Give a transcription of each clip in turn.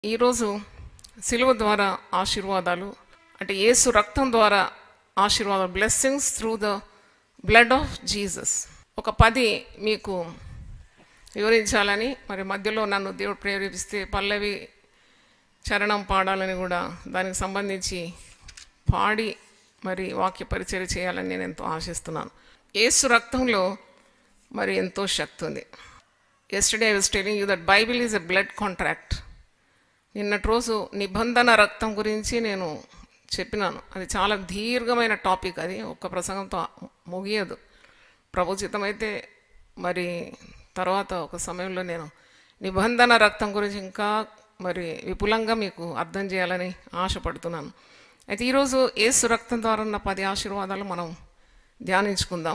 ఈరోజు సిలువ ద్వారా ఆశీర్వాదాలు అంటే యేసు రక్తం ద్వారా ఆశీర్వాదాలు blessings through the blood of Jesus ఒక పది మీకు వివరించాలని మరి మధ్యలో నన్ను దేవుడు ప్రేరేపిస్తే పల్లవి చరణం పాడాలని కూడా దానికి సంబంధించి పాడి మరి వాక్య పరిచయం చేయాలని నేను ఎంతో ఆశిస్తున్నాను యేసు రక్తంలో మరి ఎంతో శక్తి ఉంది yesterday I was telling you that Bible is a blood contract నిన్నటి రోజు నిబంధన రక్తం గురించి నేను చెప్పినాను అది చాలా దీర్ఘమైన టాపిక్ అది ఒక్క ప్రసంగంతో ముగియదు ప్రభుచితమైతే మరి తర్వాత ఒక సమయంలో నేను నిబంధన రక్తం గురించి ఇంకా మరి విపులంగా మీకు అర్థం చేయాలని ఆశపడుతున్నాను అయితే ఈరోజు ఏసు రక్తం ద్వారా ఉన్న పది ఆశీర్వాదాలు మనం ధ్యానించుకుందాం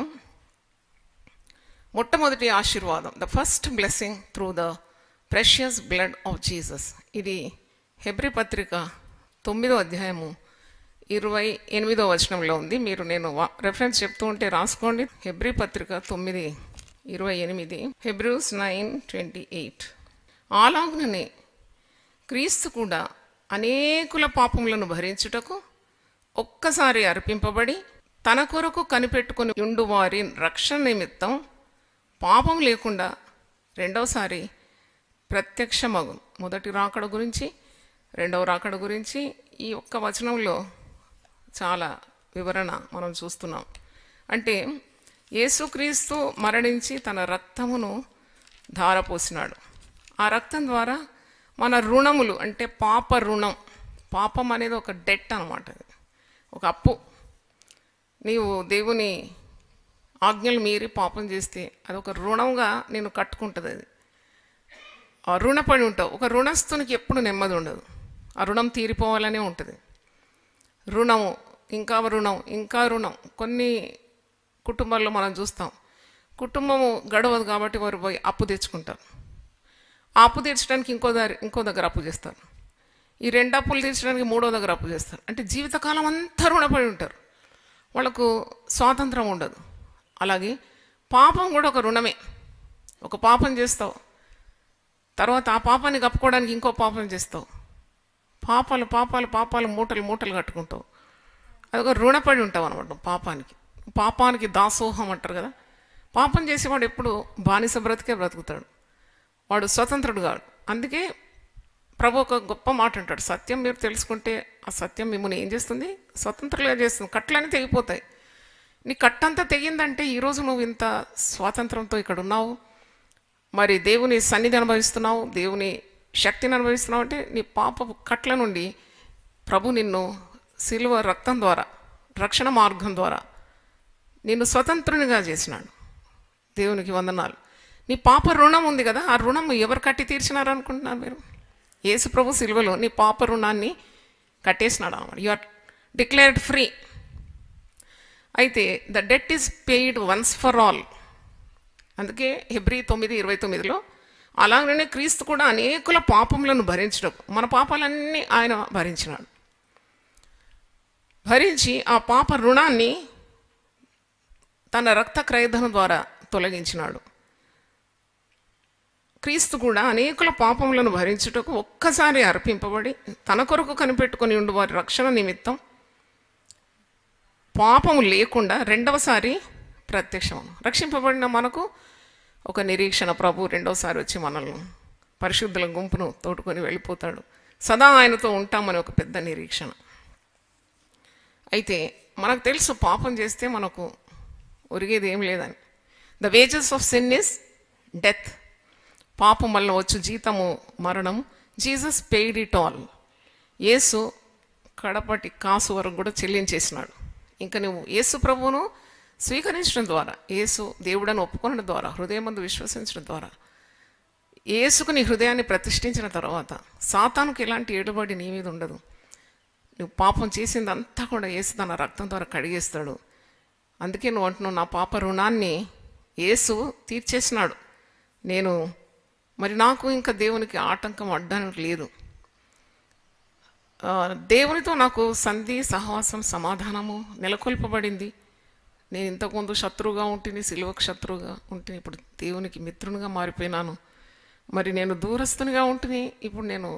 మొట్టమొదటి ఆశీర్వాదం the first blessing through the precious blood of Jesus ఇది హెబ్రి పత్రిక తొమ్మిదో అధ్యాయము ఇరవై ఎనిమిదో వచనంలో ఉంది మీరు నేను రెఫరెన్స్ చెప్తూ ఉంటే రాసుకోండి హెబ్రి పత్రిక తొమ్మిది ఇరవై ఎనిమిది హెబ్రూస్ నైన్ ట్వంటీ ఎయిట్ అలాగుననే క్రీస్తు కూడా అనేకుల పాపములను భరించుటకు ఒక్కసారి అర్పింపబడి తన కొరకు కనిపెట్టుకుని ఉండు వారి రక్షణ నిమిత్తం పాపం లేకుండా రెండవసారి ప్రత్యక్షమగు మొదటి రాకడ గురించి రెండవ రాకడ గురించి ఈ ఒక్క వచనంలో చాలా వివరణ మనం చూస్తున్నాం అంటే యేసుక్రీస్తు మరణించి తన రక్తమును ధారపోసినాడు ఆ రక్తం ద్వారా మన రుణములు అంటే పాప రుణం పాపం అనేది ఒక డెట్ అనమాట ఒక అప్పు నీవు దేవుని ఆజ్ఞలు మీరి పాపం చేస్తే అది ఒక రుణంగా నేను కట్టుకుంటుంది అది ఆ రుణపడి ఉంటావు ఒక రుణస్థునికి ఎప్పుడు నెమ్మది ఉండదు ఆ రుణం తీరిపోవాలనే ఉంటుంది రుణము ఇంకా రుణం ఇంకా రుణం కొన్ని కుటుంబాల్లో మనం చూస్తాం కుటుంబము గడవదు కాబట్టి వారు పోయి అప్పు తెచ్చుకుంటారు ఆ అప్పు తీర్చడానికి ఇంకో దారి ఇంకో దగ్గర అప్పు చేస్తారు ఈ రెండు అప్పులు తీర్చడానికి మూడో దగ్గర అప్పు చేస్తారు అంటే జీవితకాలం అంతా రుణపడి ఉంటారు వాళ్ళకు స్వాతంత్రం ఉండదు అలాగే పాపం కూడా ఒక రుణమే ఒక పాపం చేస్తావు తర్వాత ఆ పాపాన్ని కప్పుకోవడానికి ఇంకో పాపం చేస్తావు పాపాలు పాపాలు పాపాలు మూటలు మూటలు కట్టుకుంటావు అదొక రుణపడి ఉంటావు అనమాట పాపానికి పాపానికి దాసోహం అంటారు కదా పాపం చేసేవాడు ఎప్పుడు బానిస బ్రతికే బ్రతుకుతాడు వాడు స్వతంత్రుడు కాడు అందుకే ప్రభు ఒక గొప్ప మాట అంటాడు సత్యం మీరు తెలుసుకుంటే ఆ సత్యం మిమ్మల్ని ఏం చేస్తుంది స్వతంత్రులుగా చేస్తుంది కట్లన్నీ తెగిపోతాయి నీ కట్టంతా తెగిందంటే ఈరోజు నువ్వు ఇంత స్వాతంత్రంతో ఇక్కడ ఉన్నావు మరి దేవుని సన్నిధి అనుభవిస్తున్నావు దేవుని శక్తిని అనుభవిస్తున్నావు అంటే నీ పాప కట్ల నుండి ప్రభు నిన్ను సిలువ రక్తం ద్వారా రక్షణ మార్గం ద్వారా నిన్ను స్వతంత్రునిగా చేసినాడు దేవునికి వందనాలు నీ పాప రుణం ఉంది కదా ఆ రుణం ఎవరు కట్టి తీర్చినారు అనుకుంటున్నారు మీరు యేసు ప్రభు సిలువలో నీ పాప రుణాన్ని కట్టేసినాడు అన్నమాట యు ఆర్ డిక్లేర్డ్ ఫ్రీ అయితే the debt is paid once for all అందుకే హెబ్రి తొమ్మిది ఇరవై తొమ్మిదిలో అలాగనే క్రీస్తు కూడా అనేకుల పాపములను భరించడం మన పాపాలన్నీ ఆయన భరించినాడు భరించి ఆ పాప రుణాన్ని తన రక్త క్రయధనం ద్వారా తొలగించినాడు క్రీస్తు కూడా అనేకుల పాపములను భరించుటకు ఒక్కసారి అర్పింపబడి తన కొరకు కనిపెట్టుకొని ఉండు వారి రక్షణ నిమిత్తం పాపము లేకుండా రెండవసారి ప్రత్యక్షం రక్షింపబడిన మనకు ఒక నిరీక్షణ ప్రభు రెండవసారి వచ్చి మనల్ని పరిశుద్ధుల గుంపును తోడుకొని వెళ్ళిపోతాడు సదా ఆయనతో ఉంటామని ఒక పెద్ద నిరీక్షణ అయితే మనకు తెలుసు పాపం చేస్తే మనకు ఒరిగేది ఏం లేదని the wages of sin is death పాపం వల్ల వచ్చు జీతము మరణం జీసస్ పెయిడ్ ఇట్ ఆల్ యేసు కడపటి కాసు వరకు కూడా చెల్లించేసినాడు ఇంకా నువ్వు యేసు ప్రభువును స్వీకరించడం ద్వారా యేసు దేవుడని ఒప్పుకోవడం ద్వారా హృదయమందు విశ్వసించడం ద్వారా యేసుకు నీ హృదయాన్ని ప్రతిష్ఠించిన తర్వాత సాతానుకు ఎలాంటి ఏడుబడి నీ మీద ఉండదు నువ్వు పాపం చేసిందంతా కూడా యేసు తన రక్తం ద్వారా కడిగేస్తాడు అందుకే నువ్వు అంటున్నావు నా పాప రుణాన్ని యేసు తీర్చేసినాడు నేను మరి నాకు ఇంకా దేవునికి ఆటంకం అడ్డానికి లేదు దేవునితో నాకు సంధి సహవాసం సమాధానము నెలకొల్పబడింది నేను ఇంతకుముందు శత్రువుగా ఉంటుంది సిలువకు శత్రువుగా ఉంటుంది ఇప్పుడు దేవునికి మిత్రునిగా మారిపోయినాను మరి నేను దూరస్తునిగా ఉంటుంది ఇప్పుడు నేను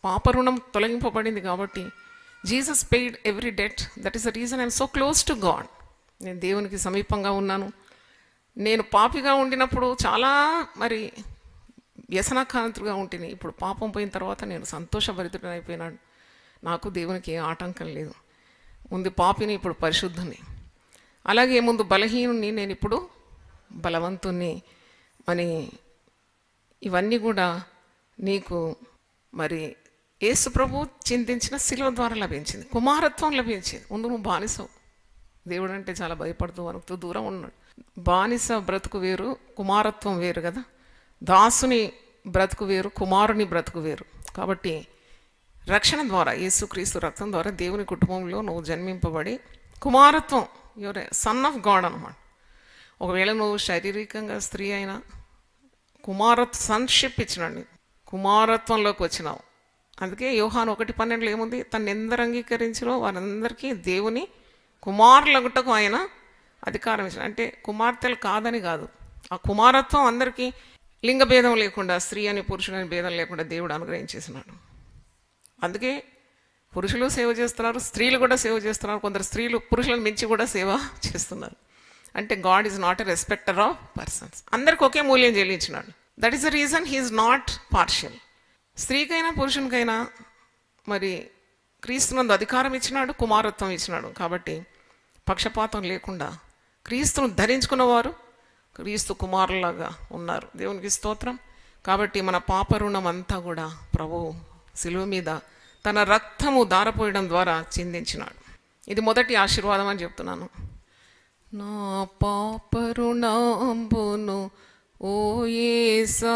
పాప రుణం తొలగింపబడింది కాబట్టి Jesus paid every debt that is the reason I'm so close to God నేను దేవునికి సమీపంగా ఉన్నాను నేను పాపిగా ఉండినప్పుడు చాలా మరి వ్యసనకాంతుగా ఉంటుంది ఇప్పుడు పాపం పోయిన తర్వాత నేను సంతోషభరితుడని అయిపోయినాడు నాకు దేవునికి ఏ ఆటంకం లేదు ముందు పాపిని ఇప్పుడు పరిశుద్ధుని అలాగే ముందు బలహీనుని నేను ఇప్పుడు బలవంతుని అని ఇవన్నీ కూడా నీకు మరి యేసు ప్రభు చింతించిన శిలువ ద్వారా లభించింది కుమారత్వం లభించింది ముందు నువ్వు బానిసవు దేవుడు అంటే చాలా భయపడుతూ వణుకుతూ దూరం ఉన్నాడు బానిస బ్రతుకు వేరు కుమారత్వం వేరు కదా దాసుని బ్రతుకు వేరు కుమారుని బ్రతుకు వేరు కాబట్టి రక్షణ ద్వారా యేసుక్రీస్తు రక్తం ద్వారా దేవుని కుటుంబంలో నువ్వు జన్మింపబడి కుమారత్వం యువర్ సన్ ఆఫ్ గాడ్ అనమాట ఒకవేళ నువ్వు శారీరకంగా స్త్రీ అయినా కుమారత్ సన్షిప్ ఇచ్చినాడు నీకు కుమారత్వంలోకి వచ్చినావు అందుకే యోహాను ఒకటి పన్నెండులో ఏముంది తను ఎందరు అంగీకరించినో వారందరికీ దేవుని కుమారులగుటకు ఆయన అధికారం ఇచ్చిన అంటే కుమార్తెలు కాదని కాదు ఆ కుమారత్వం అందరికీ లింగ భేదం లేకుండా స్త్రీ అని పురుషుడని భేదం లేకుండా దేవుడు అనుగ్రహించేసినాడు అందుకే పురుషులు సేవ చేస్తున్నారు స్త్రీలు కూడా సేవ చేస్తున్నారు కొందరు స్త్రీలు పురుషులను మించి కూడా సేవ చేస్తున్నారు అంటే God is not a respecter of persons అందరికి ఒకే మూల్యం చెల్లించినాడు that is the reason he is not partial స్త్రీకైనా పురుషునికైనా మరి క్రీస్తునందు అధికారం ఇచ్చినాడు కుమారత్వం ఇచ్చినాడు కాబట్టి పక్షపాతం లేకుండా క్రీస్తును ధరించుకున్నవారు క్రీస్తు కుమారులాగా ఉన్నారు దేవునికి స్తోత్రం కాబట్టి మన పాప రుణం అంతా కూడా ప్రభువు శిలువ మీద తన రక్తము దారపోయడం ద్వారా చిందించినాడు ఇది మొదటి ఆశీర్వాదం అని చెప్తున్నాను నా పాపరుణాంబును ఓ యేసా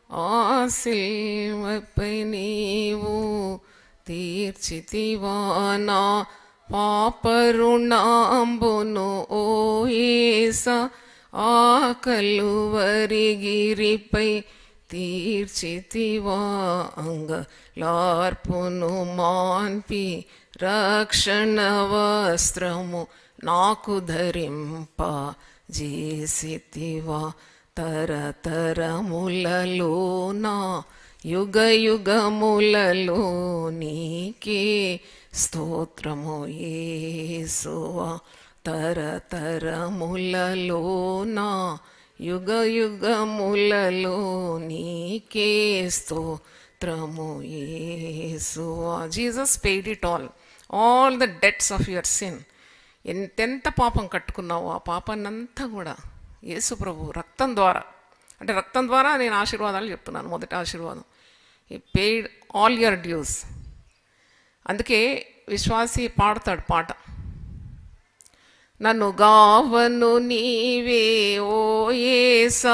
ఆశీర్వపై నీవు తీర్చితివా నా పాపరుణాంబును ఓ యేసా ఆ కలువరిగిరిపై తీర్చితివా అంగలార్పును మాన్పి రక్షణ వస్త్రము నాకు ధరింప చేసితివా తరతరములలో నా యుగ యుగములలో నీకే స్తోత్రము యేసువా తరతరములలో నా యుగ యుగములలో నీకే స్తోత్రము యేసువా Jesus paid it all all the debts of your sin ఎంతెంత పాపం కట్టుకున్నావో ఆ పాపాన్నంతా కూడా యేసు ప్రభు రక్తం ద్వారా అంటే రక్తం ద్వారా నేను ఆశీర్వాదాలు చెప్తున్నాను మొదటి ఆశీర్వాదం ఈ పెయిడ్ ఆల్ యువర్ డ్యూస్ అందుకే విశ్వాసి పాడతాడు పాట నన్ను గావను నీవే ఓ ఏసా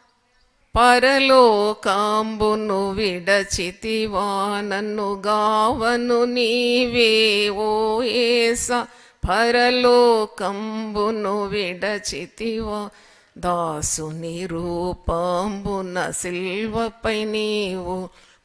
పరలోకాంబును విడచితివా నన్ను గావను నీవే ఓ ఏసా పరలోకంబును విడచితివా దాసుని రూపంబున సిల్వపై నీవు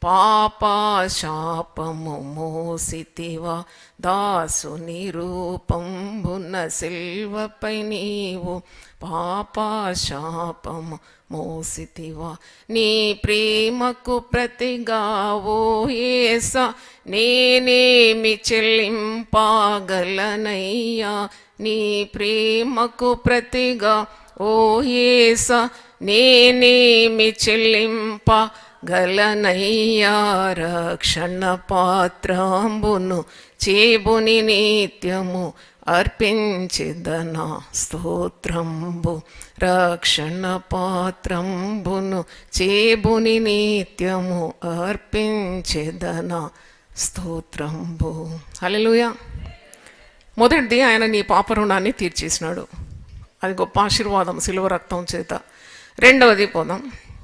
పాపాశాపము మోసితివా దాసుని రూపంబున సిల్వపై నీవు పాపాశాపము మోసితివా నీ ప్రేమకు ప్రతిగా ఓ ఏస నేనేమి చెల్లింపగలనయ్యా నీ ప్రేమకు ప్రతిగా ఓ ఏస నేనేమి చెల్లింప గలనయ్యా రక్షణ పాత్రంబును చేబుని నిత్యము అర్పించిదనా స్తోత్రంబు రక్షణ పాత్రంబును చేబుని నిత్యము అర్పించిదనా స్తోత్రంబు హల్లెలూయా మొదటిది ఆయన నీ పాపరుణాన్ని తీర్చేసినాడు అది గొప్ప ఆశీర్వాదం సిలువ రక్తం చేత రెండవది పోదాం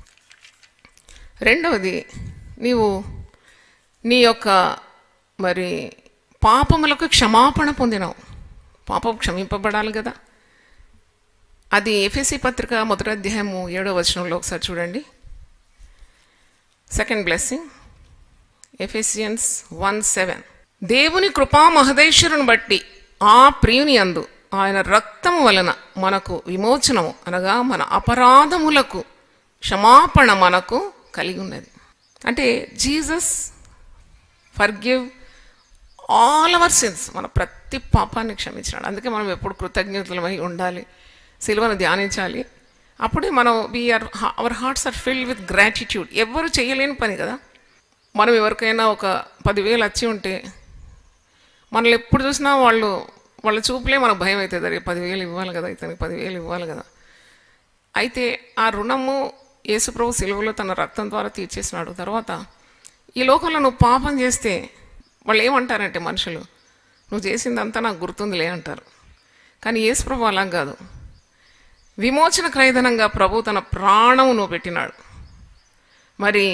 రెండవది నీవు నీ యొక్క మరి పాపములకు క్షమాపణ పొందినావు పాపం క్షమింపబడాలి కదా అది ఎఫ్ఎస్సి పత్రిక మొదటి అధ్యాయము ఏడో వచనంలో ఒకసారి చూడండి second blessing Ephesians one seven దేవుని కృపా మహదేశ్వరుని బట్టి ఆ ప్రియుని అందు ఆయన రక్తము వలన మనకు విమోచనము అనగా మన అపరాధములకు క్షమాపణ మనకు కలిగి ఉన్నది అంటే Jesus forgive all our sins మన ప్రతి పాపాన్ని క్షమించినాడు అందుకే మనం ఎప్పుడు కృతజ్ఞతలమై ఉండాలి సిలువను ధ్యానించాలి అప్పుడే మనం we are our hearts are filled with gratitude ఎవరు చేయలేని పని కదా మనం ఎవరికైనా ఒక పదివేలు వచ్చి ఉంటే మనల్ని ఎప్పుడు చూసినా వాళ్ళు వాళ్ళ చూపులే మనకు భయం అవుతుంది అరే పదివేలు ఇవ్వాలి కదా ఇతనికి పదివేలు ఇవ్వాలి కదా అయితే ఆ రుణము యేసుప్రభు సిలువలో తన రక్తం ద్వారా తీర్చేసినాడు తర్వాత ఈ లోకంలో నువ్వు పాపం చేస్తే వాళ్ళు ఏమంటారంటే మనుషులు నువ్వు చేసిందంతా నాకు గుర్తుందిలే అంటారు కానీ యేసుప్రభు అలా కాదు విమోచన క్రయధనంగా ప్రభు తన ప్రాణము నువ్వు పెట్టినాడు మరి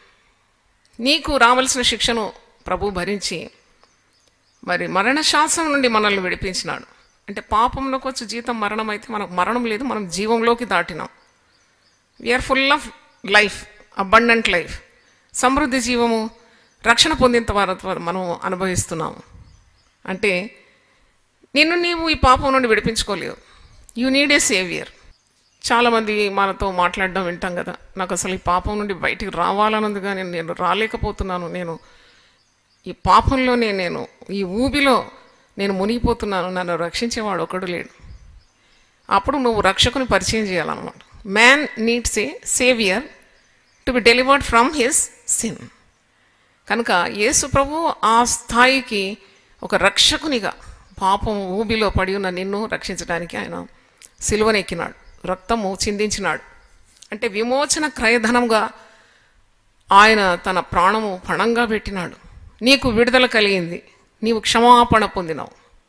నీకు రావలసిన శిక్షను ప్రభు భరించి మరి మరణ శాసనం నుండి మనల్ని విడిపించినాడు అంటే పాపంలోకి వచ్చి జీతం మరణం అయితే మనకు మరణం లేదు మనం జీవంలోకి దాటినాం we are full of life abundant life సమృద్ధి జీవము రక్షణ పొందిన తర్వాత మనం అనుభవిస్తున్నాము అంటే నిన్ను నీవు ఈ పాపం నుండి విడిపించుకోలేవు యూ నీడ్ ఏ సేవియర్ చాలామంది మనతో మాట్లాడడం వింటాం కదా నాకు అసలు ఈ పాపం నుండి బయటికి రావాలన్నది కానీ నేను రాలేకపోతున్నాను నేను ఈ పాపంలోనే నేను ఈ ఊబిలో నేను మునిగిపోతున్నాను నన్ను రక్షించేవాడు ఒకడు లేడు అప్పుడు నువ్వు రక్షకుని పరిచయం చేయాలన్నమాట man needs a saviour to be delivered from his sin కనుక యేసు ప్రభు ఆ స్థాయికి ఒక రక్షకునిగా పాపం ఊబిలో పడి ఉన్న నిన్ను రక్షించడానికి ఆయన సిలువనెక్కినాడు రక్తము చిందించినాడు అంటే విమోచన క్రయధనంగా ఆయన తన ప్రాణము పణంగా పెట్టినాడు నీకు విడుదల కలిగింది నీవు క్షమాపణ పొందినావు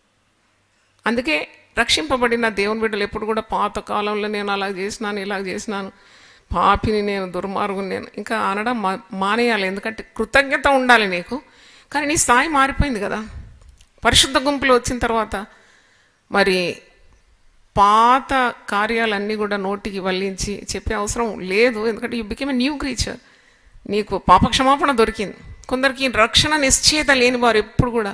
అందుకే రక్షింపబడిన దేవుని బిడ్డలు ఎప్పుడు కూడా పాత కాలంలో నేను అలా చేసినాను ఇలా చేసినాను పాపిని నేను దుర్మార్గుని నేను ఇంకా అనడం మా మానేయాలి ఎందుకంటే కృతజ్ఞత ఉండాలి నీకు కానీ నీ స్థాయి మారిపోయింది కదా పరిశుద్ధ గుంపులు వచ్చిన తర్వాత మరి పాత కార్యాలన్నీ కూడా నోటికి వల్లించి చెప్పే అవసరం లేదు ఎందుకంటే you became a new creature నీకు పాపక్షమాపణ దొరికింది కొందరికి రక్షణ నిశ్చయత లేని వారు ఎప్పుడు కూడా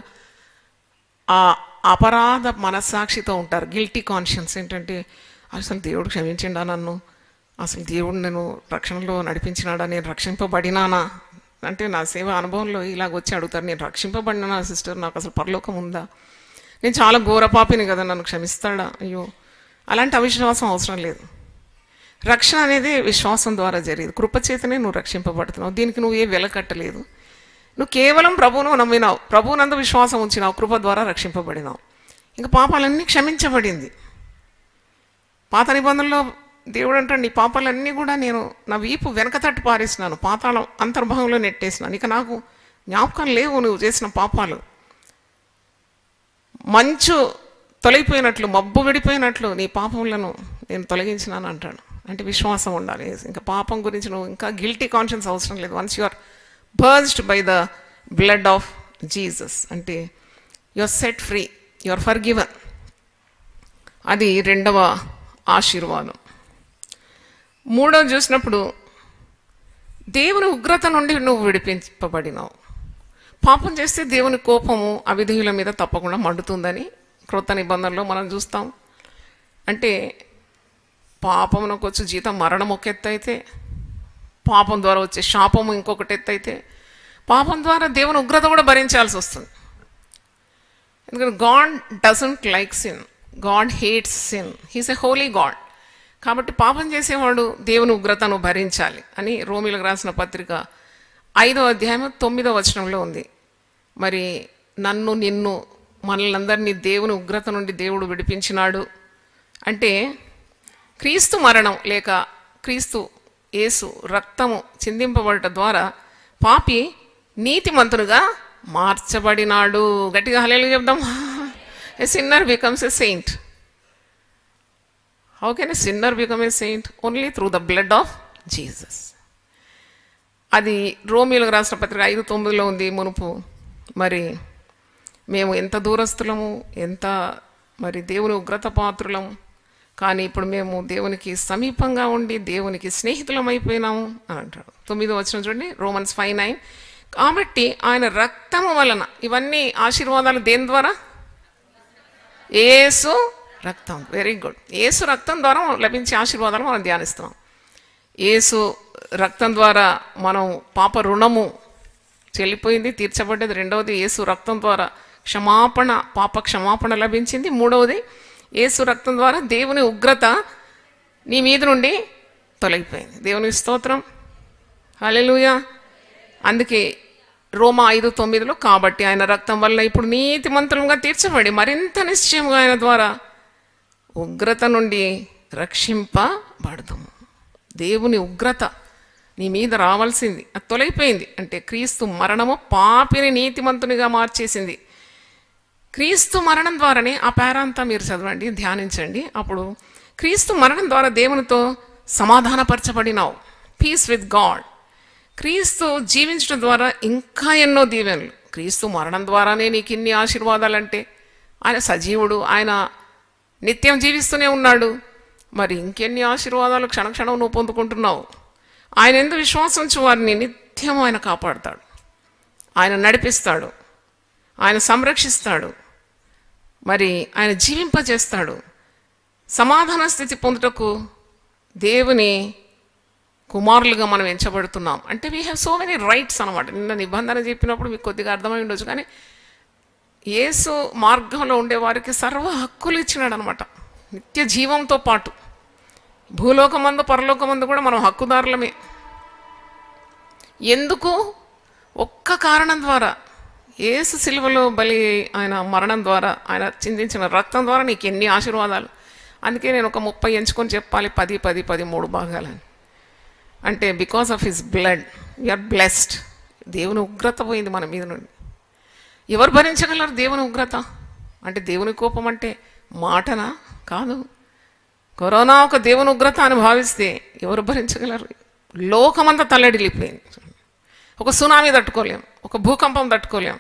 ఆ అపరాధ మనస్సాక్షితో ఉంటారు గిల్టీ కాన్షియన్స్ ఏంటంటే అసలు దేవుడు క్షమించిండా నన్ను అసలు దేవుడు నేను రక్షణలో నడిపించినాడా నేను రక్షింపబడినానా అంటే నా సేవ అనుభవంలో ఇలాగ వచ్చి అడుగుతారు నేను రక్షింపబడినా సిస్టర్ నాకు అసలు పరలోకం ఉందా నేను చాలా ఘోరపాపిని కదా నన్ను క్షమిస్తాడా అయ్యో అలాంటి అవిశ్వాసం అవసరం లేదు రక్షణ అనేది విశ్వాసం ద్వారా జరిగేది కృపచేతనే నువ్వు రక్షింపబడుతున్నావు దీనికి నువ్వు ఏ వెలకట్టలేదు నువ్వు కేవలం ప్రభువును నమ్మినావు ప్రభువునందు విశ్వాసం ఉంచినావు కృప ద్వారా రక్షింపబడినావు ఇంకా పాపాలన్నీ క్షమించబడింది పాత నిబంధనలో దేవుడు అంటాడు నీ పాపాలన్నీ కూడా నేను నా వీపు వెనక తట్టు పారేసినాను పాతాళం అంతర్భాగంలో నెట్టేసినాను ఇక నాకు జ్ఞాపకం లేవు నువ్వు చేసిన పాపాలు మంచు తొలగిపోయినట్లు మబ్బు విడిపోయినట్లు నీ పాపములను నేను తొలగించినాను అంటాడు అంటే విశ్వాసం ఉండాలి ఇంకా పాపం గురించి నువ్వు ఇంకా గిల్టీ కాన్షియన్స్ అవసరం లేదు once you are purged by the blood of Jesus అంటే you are set free you are forgiven అది రెండవ ఆశీర్వాదం మూడవ చూసినప్పుడు దేవుని ఉగ్రత నుండి నువ్వు విడిపింపబడినావు పాపం చేస్తే దేవుని కోపము అవిధేయుల మీద తప్పకుండా మండుతుందని క్రొత్త నిబంధనలో మనం చూస్తాం అంటే పాపమునకు వచ్చే జీతం మరణం ఒక ఎత్తు అయితే పాపం ద్వారా వచ్చే శాపము ఇంకొకటి ఎత్తు అయితే పాపం ద్వారా దేవుని ఉగ్రత కూడా భరించాల్సి వస్తుంది ఎందుకంటే God doesn't like sin God hates sin he's a holy God కాబట్టి పాపం చేసేవాడు దేవుని ఉగ్రతను భరించాలి అని రోమిలకు రాసిన పత్రిక ఐదో అధ్యాయం తొమ్మిదో వచనంలో ఉంది మరి నన్ను నిన్ను మనల్ని అందరినీ దేవుని ఉగ్రత నుండి దేవుడు విడిపించినాడు అంటే క్రీస్తు మరణం లేక క్రీస్తు యేసు రక్తము చిందింపబడట ద్వారా పాపి నీతిమంతునుగా మార్చబడినాడు గట్టిగా హలేలు చెప్దాం a sinner becomes a saint how can a sinner become a saint only through the blood of Jesus అది రోమిలకు రాసిన పత్రిక ఐదు తొమ్మిదిలో ఉంది మునుపు మరి మేము ఎంత దూరస్తులము ఎంత మరి దేవుని ఉగ్రత పాత్రులము కానీ ఇప్పుడు మేము దేవునికి సమీపంగా ఉండి దేవునికి స్నేహితులం అయిపోయినాము అని అంటాడు తొమ్మిదో వచ్చిన చూడండి రోమన్స్ ఫైవ్ నైన్ కాబట్టి ఆయన రక్తము వలన ఇవన్నీ ఆశీర్వాదాలు దేని ద్వారా ఏసు రక్తం వెరీ గుడ్ ఏసు రక్తం ద్వారా లభించే ఆశీర్వాదాలు మనం ధ్యానిస్తున్నాం ఏసు రక్తం ద్వారా మనం పాప రుణము చెల్లిపోయింది తీర్చబడ్డది రెండవది యేసు రక్తం ద్వారా క్షమాపణ పాప క్షమాపణ లభించింది మూడవది యేసు రక్తం ద్వారా దేవుని ఉగ్రత నీ మీద నుండి తొలగిపోయింది దేవుని స్తోత్రం హల్లెలూయా అందుకే రోమా ఐదు తొమ్మిదిలో కాబట్టి ఆయన రక్తం వల్ల ఇప్పుడు నీతిమంతులుగా తీర్చబడి మరింత నిశ్చయంగా ఆయన ద్వారా ఉగ్రత నుండి రక్షింపబడతాము దేవుని ఉగ్రత నీ మీద రావాల్సింది అది తొలగిపోయింది అంటే క్రీస్తు మరణము పాపిని నీతిమంతునిగా మార్చేసింది క్రీస్తు మరణం ద్వారానే ఆ పేరంతా మీరు చదవండి ధ్యానించండి అప్పుడు క్రీస్తు మరణం ద్వారా దేవునితో సమాధానపరచబడినావు పీస్ విత్ గాడ్ క్రీస్తు జీవించడం ద్వారా ఇంకా ఎన్నో దీవెనలు క్రీస్తు మరణం ద్వారానే నీకు ఇన్ని ఆశీర్వాదాలంటే ఆయన సజీవుడు ఆయన నిత్యం జీవిస్తూనే ఉన్నాడు మరి ఇంకెన్ని ఆశీర్వాదాలు క్షణక్షణం నువ్వు పొందుకుంటున్నావు ఆయన ఎందు విశ్వాసం ఉంచి వారిని నిత్యం ఆయన కాపాడుతాడు ఆయన నడిపిస్తాడు ఆయన సంరక్షిస్తాడు మరి ఆయన జీవింపజేస్తాడు సమాధాన స్థితి పొందుటకు దేవుని కుమారులుగా మనం ఎంచబడుతున్నాం అంటే we have so many rights అనమాట నిన్న నిబంధన చెప్పినప్పుడు మీకు కొద్దిగా అర్థమై ఉండొచ్చు కానీ యేసు మార్గంలో ఉండే వారికి సర్వ హక్కులు ఇచ్చినాడు అనమాట నిత్య జీవంతో పాటు భూలోకమందు పరలోకమందు కూడా మనం హక్కుదారులమే ఎందుకు ఒక్క కారణం ద్వారా యేసు సిలువలో బలి ఆయన మరణం ద్వారా ఆయన చిందించిన రక్తం ద్వారా నీకు ఎన్ని ఆశీర్వాదాలు అందుకే నేను ఒక ముప్పై ఎంచుకొని చెప్పాలి పది పది పది మూడు భాగాలని అంటే because of his blood are blessed దేవుని ఉగ్రత పోయింది మన మీద నుండి ఎవరు భరించగలరు దేవుని ఉగ్రత అంటే దేవుని కోపం అంటే మాటనా కాదు కరోనా ఒక దేవుని ఉగ్రత అని భావిస్తే ఎవరు భరించగలరు లోకమంతా తల్లడిల్లిపోయింది ఒక సునామీ తట్టుకోలేం ఒక భూకంపం తట్టుకోలేం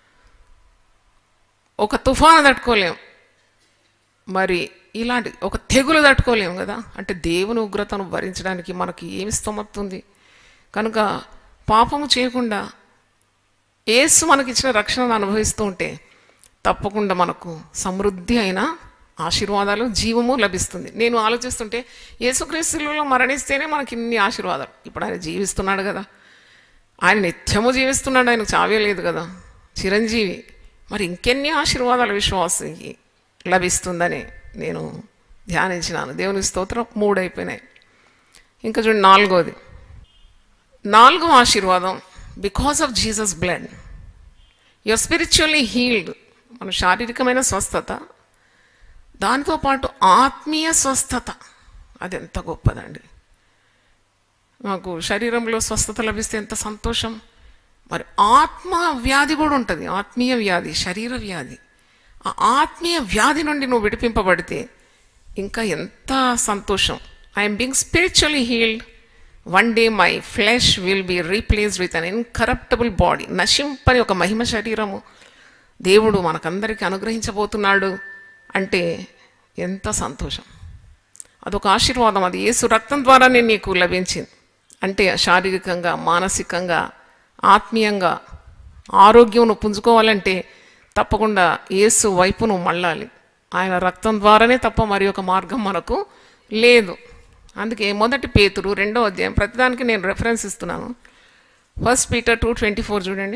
ఒక తుఫాను తట్టుకోలేం మరి ఇలాంటి ఒక తెగులు తట్టుకోలేము కదా అంటే దేవుని ఉగ్రతను భరించడానికి మనకి ఏమి స్తోమతుంది కనుక పాపము చేయకుండా ఏసు మనకిచ్చిన రక్షణను అనుభవిస్తూ ఉంటే తప్పకుండా మనకు సమృద్ధి అయిన ఆశీర్వాదాలు జీవము లభిస్తుంది నేను ఆలోచిస్తుంటే యేసుక్రీస్తులలో మరణిస్తేనే మనకి ఇన్ని ఆశీర్వాదాలు ఇప్పుడు ఆయన జీవిస్తున్నాడు కదా ఆయన నిత్యము జీవిస్తున్నాడు ఆయనకు చావే లేదు కదా చిరంజీవి మరి ఇంకెన్ని ఆశీర్వాదాలు విశ్వాసకి లభిస్తుందని నేను ధ్యానించినాను దేవుని స్తోత్రం మూడు అయిపోయినాయి ఇంకా చూడండి నాలుగోది నాలుగో ఆశీర్వాదం because of Jesus blood your spiritually healed మన శారీరకమైన స్వస్థత దానితో పాటు ఆత్మీయ స్వస్థత అది ఎంత గొప్పదండి నాకు శరీరంలో స్వస్థత లభిస్తే ఎంత సంతోషం మరి ఆత్మ వ్యాధి కూడా ఉంటుంది ఆత్మీయ వ్యాధి శరీర వ్యాధి ఆ ఆత్మీయ వ్యాధి నుండి నువ్వు విడిపింపబడితే ఇంకా ఎంత సంతోషం I'm being spiritually healed one day my flesh will be replaced with an incorruptible body నశింపని ఒక మహిమ శరీరము దేవుడు మనకందరికీ అనుగ్రహించబోతున్నాడు అంటే ఎంత సంతోషం అదొక ఆశీర్వాదం అది యేసు రక్తం ద్వారానే నీకు లభించింది అంటే శారీరకంగా మానసికంగా ఆత్మీయంగా ఆరోగ్యం నువ్వు పుంజుకోవాలంటే తప్పకుండా యేసు వైపు నువ్వు మళ్ళాలి ఆయన రక్తం ద్వారానే తప్ప మరి ఒక మార్గం మనకు లేదు అందుకే మొదటి పేతురు రెండో అధ్యాయం ప్రతిదానికి నేను రెఫరెన్స్ ఇస్తున్నాను first Peter two twenty four చూడండి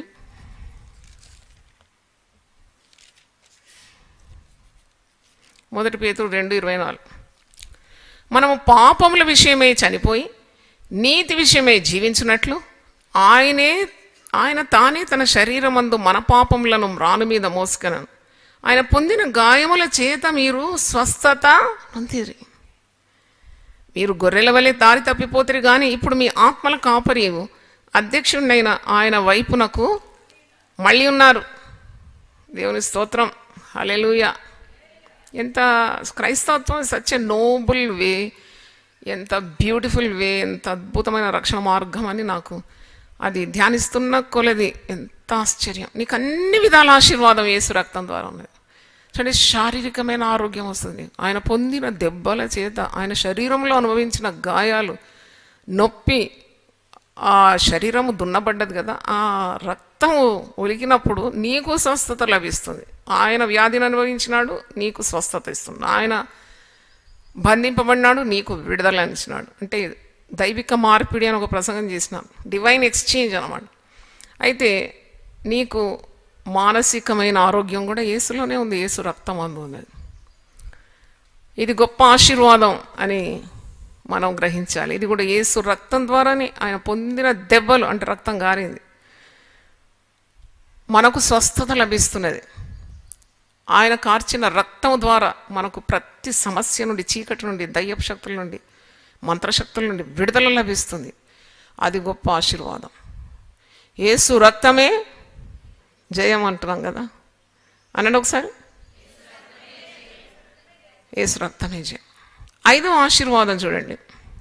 మొదటి పేతురు రెండు ఇరవై నాలుగు మనము పాపముల విషయమై చనిపోయి నీతి విషయమై జీవించినట్లు ఆయనే ఆయన తానే తన శరీరమందు మన పాపములను మ్రాను మీద మోసుకనను ఆయన పొందిన గాయముల చేత మీరు స్వస్థత నొందిరి మీరు గొర్రెల వలె దారి తప్పిపోతారు కానీ ఇప్పుడు మీ ఆత్మల కాపరియు అధ్యక్షుడైన ఆయన వైపునకు మళ్ళీ ఉన్నారు దేవుని స్తోత్రం హలెలుయ ఎంత క్రైస్తవత్వం సచ్ ఎ నోబుల్ వే ఎంత బ్యూటిఫుల్ వే ఎంత అద్భుతమైన రక్షణ మార్గం అని నాకు అది ధ్యానిస్తున్న కొలది ఎంత ఆశ్చర్యం నీకు అన్ని విధాల ఆశీర్వాదం యేసు రక్తం ద్వారా ఉన్నది చూడండి శారీరకమైన ఆరోగ్యం వస్తుంది ఆయన పొందిన దెబ్బల చేత ఆయన శరీరంలో అనుభవించిన గాయాలు నొప్పి ఆ శరీరము దున్నబడ్డది కదా ఆ రక్తము ఒలికినప్పుడు నీకు స్వస్థత లభిస్తుంది ఆయన వ్యాధిని అనుభవించినాడు నీకు స్వస్థత ఇస్తున్నాడు ఆయన బంధింపబడినాడు నీకు విడుదల ఇచ్చినాడు అంటే దైవిక మార్పిడి అని ఒక ప్రసంగం చేసినాను డివైన్ ఎక్స్చేంజ్ అనమాట అయితే నీకు మానసికమైన ఆరోగ్యం కూడా యేసులోనే ఉంది యేసు రక్తం అందు ఉన్నది ఇది గొప్ప ఆశీర్వాదం అని మనం గ్రహించాలి ఇది కూడా యేసు రక్తం ద్వారానే ఆయన పొందిన దెబ్బలు అంటే రక్తం గారింది మనకు స్వస్థత లభిస్తున్నది ఆయన కార్చిన రక్తం ద్వారా మనకు ప్రతి సమస్య నుండి చీకటి నుండి దయ్యపు శక్తుల నుండి మంత్రశక్తుల నుండి విడుదల లభిస్తుంది అది గొప్ప ఆశీర్వాదం యేసు రక్తమే జయం అంటున్నాం కదా అనండి ఒకసారి యేసు రక్తమే జయం ఐదవ ఆశీర్వాదం చూడండి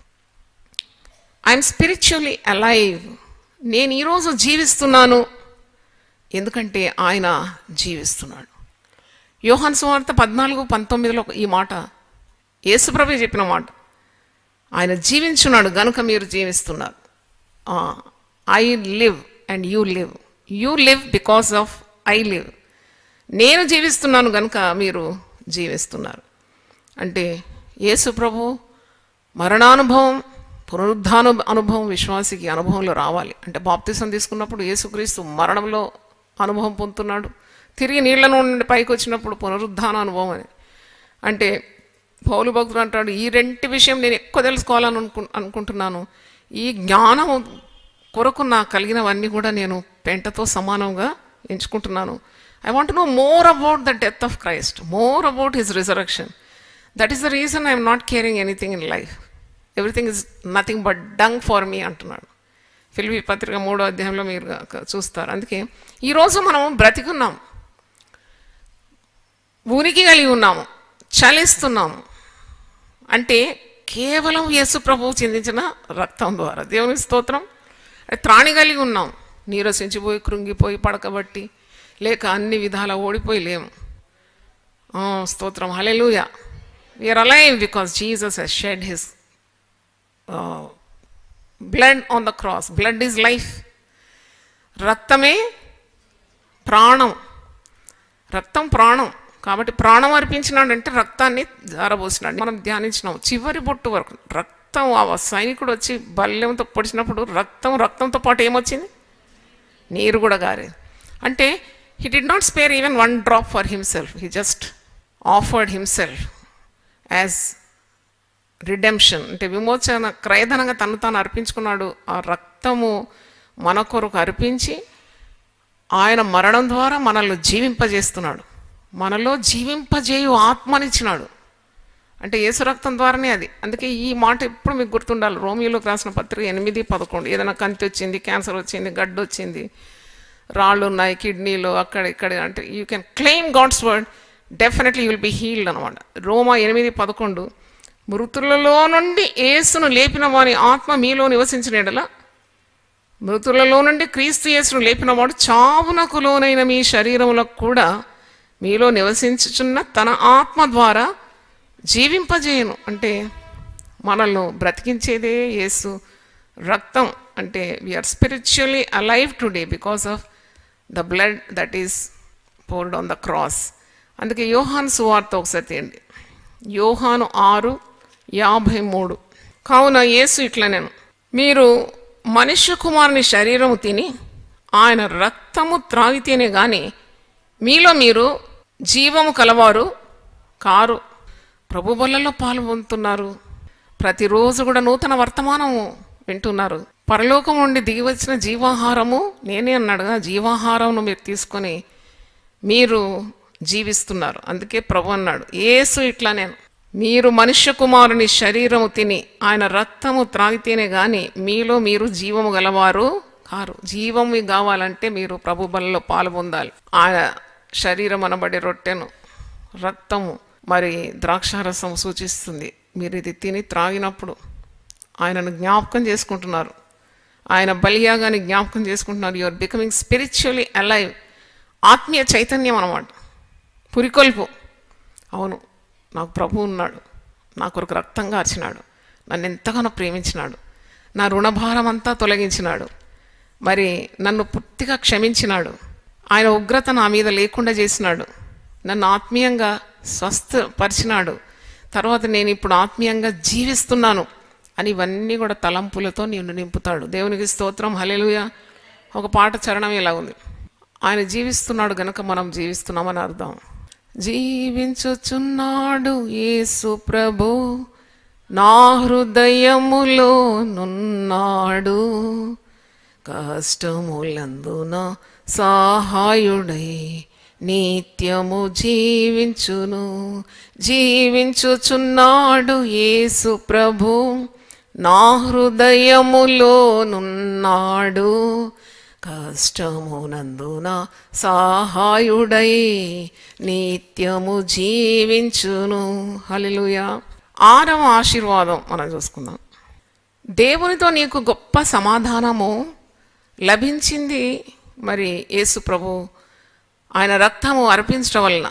ఐఎమ్ స్పిరిచువలీ అలైవ్ నేను ఈరోజు జీవిస్తున్నాను ఎందుకంటే ఆయన జీవిస్తున్నాడు యోహాన్ సువార్త పద్నాలుగు పంతొమ్మిదిలో ఈ మాట యేసుప్రభు చెప్పిన మాట ఆయన జీవించున్నాడు గనుక మీరు జీవిస్తున్నారు I live and you live you live because of I live నేను జీవిస్తున్నాను గనుక మీరు జీవిస్తున్నారు అంటే యేసు ప్రభు మరణానుభవం పునరుద్ధాను అనుభవం విశ్వాసికి అనుభవంలో రావాలి అంటే బాప్తిసం తీసుకున్నప్పుడు యేసుక్రీస్తు మరణంలో అనుభవం పొందుతున్నాడు తిరిగి నీళ్ల నుండి పైకి వచ్చినప్పుడు పునరుద్ధాన అనుభవం అని అంటే పౌలు భక్తుడు అంటాడు ఈ రెంటి విషయం నేను ఎక్కువ తెలుసుకోవాలని అనుకు అనుకుంటున్నాను ఈ జ్ఞానం కొరకు నాకు కలిగినవన్నీ కూడా నేను పెంటతో సమానంగా ఎంచుకుంటున్నాను I want no more about the death of Christ more about his resurrection that is the reason I'm not caring anything in life everything is nothing but dung for me అంటున్నాడు ఫిల్వి పత్రిక మూడో అధ్యాయంలో మీరు గ- చూస్తారు అందుకే ఈరోజు మనం బ్రతికున్నాం ఉనికి కలిగి ఉన్నాము చలిస్తున్నాము అంటే కేవలం యేసు ప్రభువు చిందించిన రక్తం ద్వారా దేవుని స్తోత్రం అది త్రాణి కలిగి ఉన్నాం నీరసించిపోయి కృంగిపోయి పడకబట్టి లేక అన్ని విధాల ఓడిపోయి లేము ఆ, స్తోత్రం హలెలూయ we are alive because Jesus he's shed his blood on the cross blood is life రక్తమే ప్రాణం రక్తం ప్రాణం కాబట్టి ప్రాణం అర్పించినాడంటే రక్తాన్ని జారబోసినాడు మనం ధ్యానించినాం చివరి బొట్టు వరకు రక్తం ఆ సైనికుడు వచ్చి బల్యంతో పొడిచినప్పుడు రక్తం రక్తంతో పాటు ఏమొచ్చింది నీరు కూడా గారేది అంటే he did not spare even one drop for himself he just offered himself as redemption అంటే విమోచన క్రయధనంగా తను తాను అర్పించుకున్నాడు ఆ రక్తము మన కొరకు అర్పించి ఆయన మరణం ద్వారా మనల్ని జీవింపజేస్తున్నాడు మనలో జీవింపజేయు ఆత్మనిచ్చినాడు అంటే యేసు రక్తం ద్వారానే అది అందుకే ఈ మాట ఎప్పుడు మీకు గుర్తుండాలి రోమియోలోకి రాసిన పత్రిక ఎనిమిది పదకొండు ఏదైనా కంతి వచ్చింది క్యాన్సర్ వచ్చింది గడ్డు వచ్చింది రాళ్ళు ఉన్నాయి కిడ్నీలు అక్కడ ఇక్కడ అంటే you can claim God's word definitely you will be healed అనమాట రోమా ఎనిమిది పదకొండు మృతులలో నుండి యేసును లేపిన వాని ఆత్మ మీలో నివసించిన ఎడల మృతులలో నుండి క్రీస్తు యేసును లేపినవాడు చావునకు లోనైన మీ శరీరములకు కూడా మీలో నివసించుచున్న తన ఆత్మ ద్వారా జీవింపజేయను అంటే మనల్ని బ్రతికించేదే యేసు రక్తం అంటే we are spiritually alive today because of the blood that is poured on the cross అందుకే యోహాను సువార్త ఒకసారి తీయండి యోహాను ఆరు యాభై మూడు కావున యేసు ఇట్లా నేను మీరు మనుష్య కుమారుని శరీరము తిని ఆయన రక్తము త్రాగితేనే గాని మీలో మీరు జీవము కలవారు కారు ప్రభు బలలో పాలు పొందుతున్నారు ప్రతిరోజు కూడా నూతన వర్తమానము వింటున్నారు పరలోకం నుండి దిగి వచ్చిన జీవాహారము నేనే అన్నాడుగా జీవాహారమును మీరు తీసుకొని మీరు జీవిస్తున్నారు అందుకే ప్రభు అన్నాడు ఏసు ఇట్లా నేను మీరు మనుష్య కుమారుని శరీరము తిని ఆయన రక్తము త్రాగితేనే గాని మీలో మీరు జీవము గలవారు కారు జీవం మీకు కావాలంటే మీరు ప్రభు బలలో పాలు పొందాలి ఆయన శరీరం అనబడే రొట్టెను రక్తము మరి ద్రాక్షారసం సూచిస్తుంది మీరు ఇది తిని త్రాగినప్పుడు ఆయనను జ్ఞాపకం చేసుకుంటున్నారు ఆయన బలియాగాని జ్ఞాపకం చేసుకుంటున్నారు యువర్ బికమింగ్ స్పిరిచువలీ అలైవ్ ఆత్మీయ చైతన్యం అన్నమాట పురికొల్పు అవును నాకు ప్రభు ఉన్నాడు నా కొరకు రక్తం కార్చినాడు నన్ను ఎంతగానో ప్రేమించినాడు నా రుణభారం అంతా తొలగించినాడు మరి నన్ను పూర్తిగా క్షమించినాడు ఆయన ఉగ్రత నా మీద లేకుండా చేసినాడు నన్ను ఆత్మీయంగా స్వస్థపరిచినాడు తర్వాత నేను ఇప్పుడు ఆత్మీయంగా జీవిస్తున్నాను అని ఇవన్నీ కూడా తలంపులతో నిన్ను నింపుతాడు దేవునికి స్తోత్రం హలెలుయ ఒక పాట చరణం ఇలా ఉంది ఆయన జీవిస్తున్నాడు గనుక మనం జీవిస్తున్నామని అర్థం జీవించుచున్నాడు యేసు ప్రభు నా హృదయములో నున్నాడు కష్టములందున సహాయుడై నిత్యము జీవించును జీవించుచున్నాడు యేసు ప్రభు నా హృదయములో నున్నాడు కష్టమునందున సహాయుడై నిత్యము జీవించును హల్లెలూయా ఆరవ ఆశీర్వాదం మనం చూసుకుందాం దేవునితో నీకు గొప్ప సమాధానము లభించింది మరి యేసు ప్రభు ఆయన రక్తము అర్పించడం వలన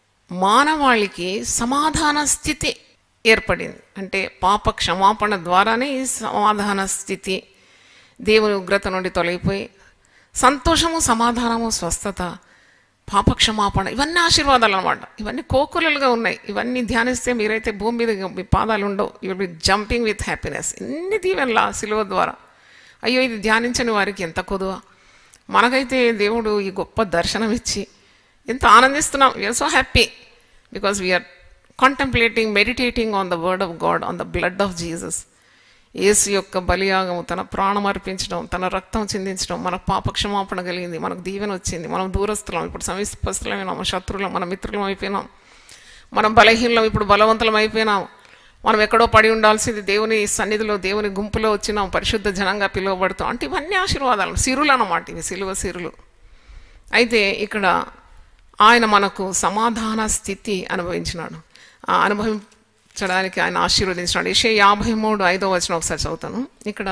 మానవాళికి సమాధాన స్థితి ఏర్పడింది అంటే పాప క్షమాపణ ద్వారానే ఈ సమాధాన స్థితి దేవుని ఉగ్రత నుండి తొలగిపోయి సంతోషము సమాధానము స్వస్థత పాప క్షమాపణ ఇవన్నీ ఆశీర్వాదాలు అనమాట ఇవన్నీ కోకులలుగా ఉన్నాయి ఇవన్నీ ధ్యానిస్తే మీరైతే భూమి మీద ఇక మీ పాదాలు ఉండవు you be jumping with happiness ఎన్ని దీవెనలా సిలువ ద్వారా అయ్యో ఇది ధ్యానించని వారికి ఎంత కొదువ మనకైతే దేవుడు ఈ గొప్ప దర్శనం ఇచ్చి ఎంత ఆనందిస్తున్నాం we are so happy because we are contemplating meditating on the word of God on the blood of Jesus Yesu యొక్క బలియాగము తన ప్రాణం అర్పించడం తన రక్తం చిందించడం మన పాప క్షమాపణ కలిగింది మనకు దీవెన వచ్చింది మనం దూరస్తులం ఇప్పుడు సమీపస్తులమైనాం మన శత్రువులం మన మిత్రులం అయిపోయినాం మనం బలహీనం ఇప్పుడు బలవంతులం అయిపోయినాం మనం ఎక్కడో పడి ఉండాల్సింది దేవుని సన్నిధిలో దేవుని గుంపులో వచ్చినాం పరిశుద్ధ జనంగా పిలువబడుతాం అంటే ఇవన్నీ ఆశీర్వాదాలు సిరులు అన్నమాట ఇవి సిలువ సిరులు అయితే ఇక్కడ ఆయన మనకు సమాధాన స్థితి అనుభవించినాడు ఆ అనుభవించడానికి ఆయన ఆశీర్వదించినాడు యెషయా యాభై మూడు ఐదో వచ్చిన ఒకసారి చదువుతాను ఇక్కడ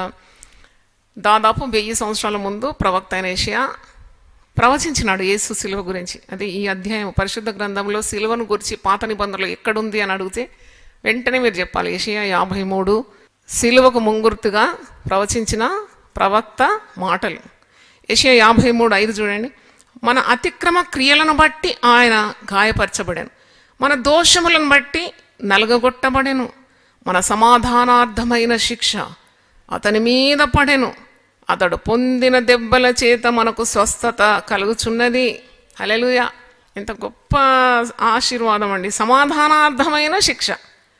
దాదాపు వెయ్యి సంవత్సరాల ముందు ప్రవక్త అయిన ఏషియా ప్రవచించినాడు యేసు సిలువ గురించి అది ఈ అధ్యాయం పరిశుద్ధ గ్రంథంలో సిలువను గురించి పాత నిబంధనలు ఎక్కడుంది అని అడిగితే వెంటనే మీరు చెప్పాలి ఏషియా యాభై మూడు సిలువకు ముంగుర్తుగా ప్రవచించిన ప్రవక్త మాటలు ఏషియా యాభై మూడు ఐదు చూడండి మన అతిక్రమ క్రియలను బట్టి ఆయన గాయపరచబడాను మన దోషములను బట్టి నలగగొట్టబడెను మన సమాధానార్థమైన శిక్ష అతని మీద పడెను అతడు పొందిన దెబ్బల చేత మనకు స్వస్థత కలుగుచున్నది హలెలుయ ఎంత గొప్ప ఆశీర్వాదం అండి సమాధానార్థమైన శిక్ష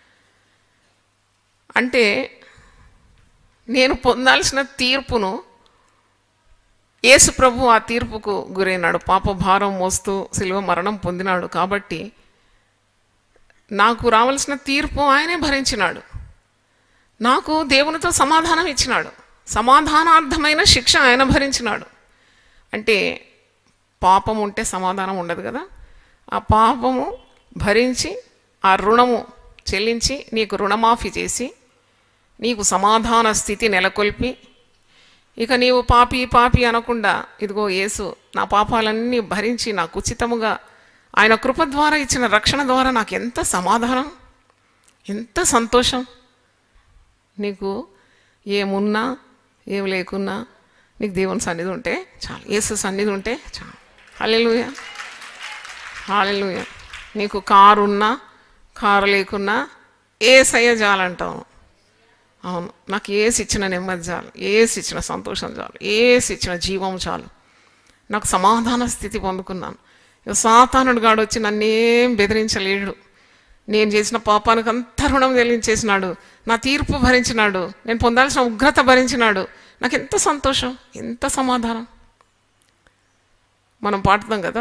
అంటే నేను పొందాల్సిన తీర్పును యేసు ప్రభు ఆ తీర్పుకు గురైనాడు పాప భారం మోస్తూ సిలువ మరణం పొందినాడు కాబట్టి నాకు రావాల్సిన తీర్పు ఆయనే భరించినాడు నాకు దేవునితో సమాధానం ఇచ్చినాడు సమాధానార్థమైన శిక్ష ఆయన భరించినాడు అంటే పాపం ఉంటే సమాధానం ఉండదు కదా ఆ పాపము భరించి ఆ రుణము చెల్లించి నీకు రుణమాఫీ చేసి నీకు సమాధాన స్థితి నెలకొల్పి ఇక నీవు పాపి పాపి అనకుండా ఇదిగో యేసు నా పాపాలన్నీ భరించి నాకు ఉచితముగా ఆయన కృప ద్వారా ఇచ్చిన రక్షణ ద్వారా నాకు ఎంత సమాధానం ఎంత సంతోషం నీకు ఏమున్నా ఏం లేకున్నా నీకు దేవుని సన్నిధి ఉంటే చాలు యేసు సన్నిధి ఉంటే చాలు హాలెలుయ హాలెలుయ నీకు కారు ఉన్నా కారు లేకున్నా ఏ సయ్య చాలంటావు అవును నాకు ఏసి ఇచ్చిన నెమ్మది చాలు ఏసి ఇచ్చిన సంతోషం చాలు ఏసి ఇచ్చిన జీవం చాలు నాకు సమాధాన స్థితి పొందుకున్నాను ఇక సాతానుడు గాడు వచ్చి నన్నేం బెదిరించలేడు నేను చేసిన పాపానికి అంత రుణం చెల్లించేసినాడు నా తీర్పు భరించినాడు నేను పొందాల్సిన ఉగ్రత భరించినాడు నాకు ఎంత సంతోషం ఎంత సమాధానం మనం పాడుతాం కదా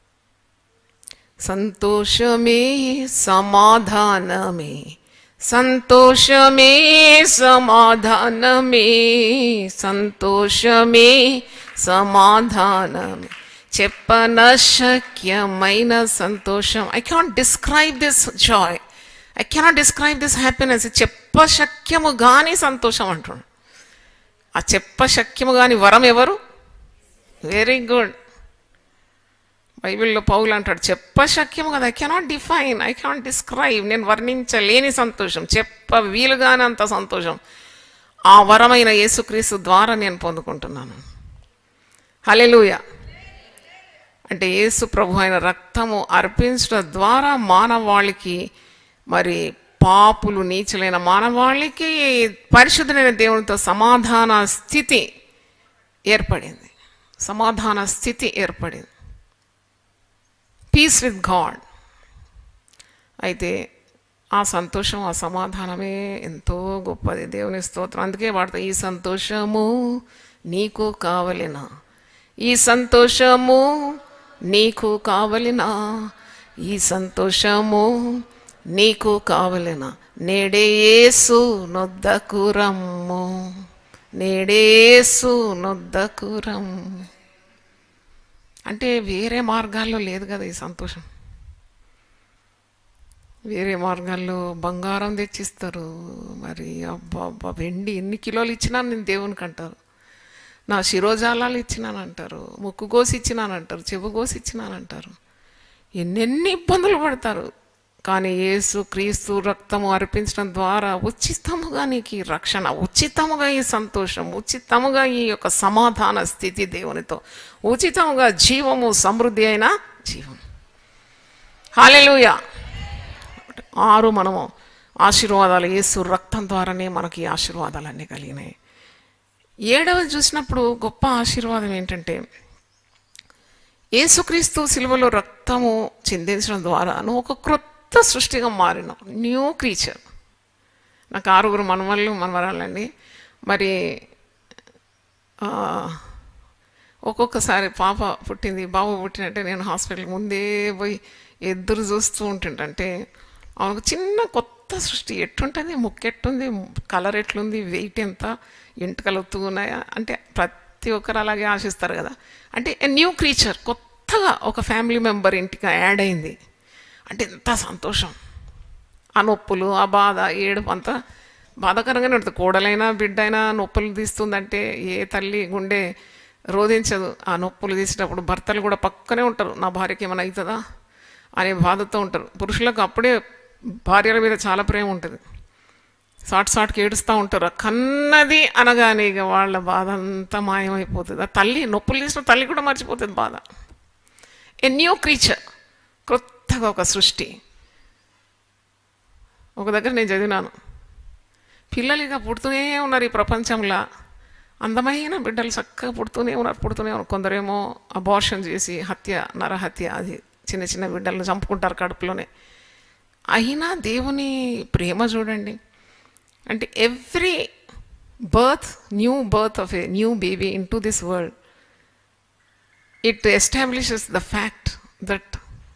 సంతోషమే సమాధానమే సంతోషమే సమాధానమే సంతోషమే సమాధానమే చెప్పనశక్యమైన సంతోషం I cannot describe this joy I cannot describe this happiness చెప్పశక్యము గాని సంతోషం అంటున్నాడు ఆ చెప్పశక్యము గాని వరం ఎవరు వెరీ గుడ్ బైబిల్లో పౌలు అంటాడు చెప్పశక్యము కదా I cannot define I cannot describe నేను వర్ణించలేని సంతోషం చెప్ప వీలుగానంత సంతోషం ఆ వరమైన యేసుక్రీస్తు ద్వారా నేను పొందుకుంటున్నాను హలెలూయ అంటే యేసు ప్రభు అయిన రక్తము అర్పించడం ద్వారా మానవాళికి మరి పాపులు నీచులైన మానవాళికి పరిశుద్ధమైన దేవునితో సమాధాన స్థితి ఏర్పడింది సమాధాన స్థితి ఏర్పడింది పీస్ విత్ గాడ్ అయితే ఆ సంతోషం ఆ సమాధానమే ఎంతో గొప్పది దేవుని స్తోత్రం అందుకే వాడతా ఈ సంతోషము నీకు కావలినా ఈ సంతోషము నీకు కావలినా ఈ సంతోషము నీకు కావలినా నేడే యేసు నొద్దకు రమ్ము నేడే యేసు నొద్దకు రమ్ము అంటే వేరే మార్గాల్లో లేదు కదా ఈ సంతోషం వేరే మార్గాల్లో బంగారం తెచ్చిస్తారు మరి అబ్బా అబ్బా వెండి ఎన్ని కిలోలు ఇచ్చినా నేను దేవునికి అంటారు నా శిరోజాలాలు ఇచ్చినానంటారు ముక్కు కోసి ఇచ్చినానంటారు చెవు కోసి ఇచ్చినానంటారు ఎన్నెన్ని ఇబ్బందులు పడతారు కానీ యేసు క్రీస్తు రక్తము అర్పించడం ద్వారా ఉచితముగా నీకు ఈ రక్షణ ఉచితముగా ఈ సంతోషం ఉచితముగా ఈ యొక్క సమాధాన స్థితి దేవునితో ఉచితముగా జీవము సమృద్ధి అయిన జీవం హాలెలూయా ఆరు మనము ఆశీర్వాదాలు యేసు రక్తం ద్వారానే మనకి ఈ ఆశీర్వాదాలన్నీ కలిగినాయి ఏడవది చూసినప్పుడు గొప్ప ఆశీర్వాదం ఏంటంటే యేసుక్రీస్తు సిలువలో రక్తము చిందించడం ద్వారా నువ్వు ఒక క్రొత్త సృష్టిగా మారినావు న్యూ క్రీచర్ నాకు ఆరుగురు మనవళ్ళు మనవరాలండి మరి ఆ, ఒక్కొక్కసారి పాప పుట్టింది బాబు పుట్టినట్టే నేను హాస్పిటల్ ముందే పోయి ఎదురు చూస్తూ ఉంటుంటే ఆమెకు చిన్న కొత్త సృష్టి ఎట్టుంటుంది ముక్కు ఎట్టుంది కలర్ ఎట్లుంది వెయిట్ ఎంత ఎంటుకలు ఉన్నాయా అంటే ప్రతి ఒక్కరు అలాగే ఆశిస్తారు కదా అంటే న్యూ క్రీచర్ కొత్తగా ఒక ఫ్యామిలీ మెంబర్ ఇంటికి యాడ్ అయింది అంటే ఎంత సంతోషం ఆ నొప్పులు ఆ బాధ ఏడుపు అంతా బాధాకరంగానే ఉంటుంది కోడలైనా బిడ్డైనా నొప్పులు తీస్తుందంటే ఏ తల్లి గుండె రోధించదు ఆ నొప్పులు తీసేటప్పుడు భర్తలు కూడా పక్కనే ఉంటారు నా భార్యకి ఏమైనా అవుతుందా అనే బాధతో ఉంటారు పురుషులకు అప్పుడే భార్యల మీద చాలా ప్రేమ ఉంటుంది సాట్ సాట్కి ఏడుస్తూ ఉంటారు ఆ కన్నది అనగానే ఇక వాళ్ళ బాధ అంతా మాయమైపోతుంది ఆ తల్లి నొప్పులు తీసిన తల్లి కూడా మర్చిపోతుంది బాధ ఎ న్యూ క్రీచర్ కొత్తగా ఒక సృష్టి ఒక దగ్గర నేను చదివినాను పిల్లలు ఇక పుడుతూనే ఉన్నారు ఈ ప్రపంచంలో అందమైన బిడ్డలు చక్కగా పుడుతూనే ఉన్నారు పుడుతూనే ఉన్నారు కొందరేమో అబార్షన్ చేసి హత్య నరహత్య అది చిన్న చిన్న బిడ్డలను చంపుకుంటారు కడుపులోనే అయినా దేవుని ప్రేమ చూడండి అంటే every birth new birth of a new baby into this world it establishes the fact that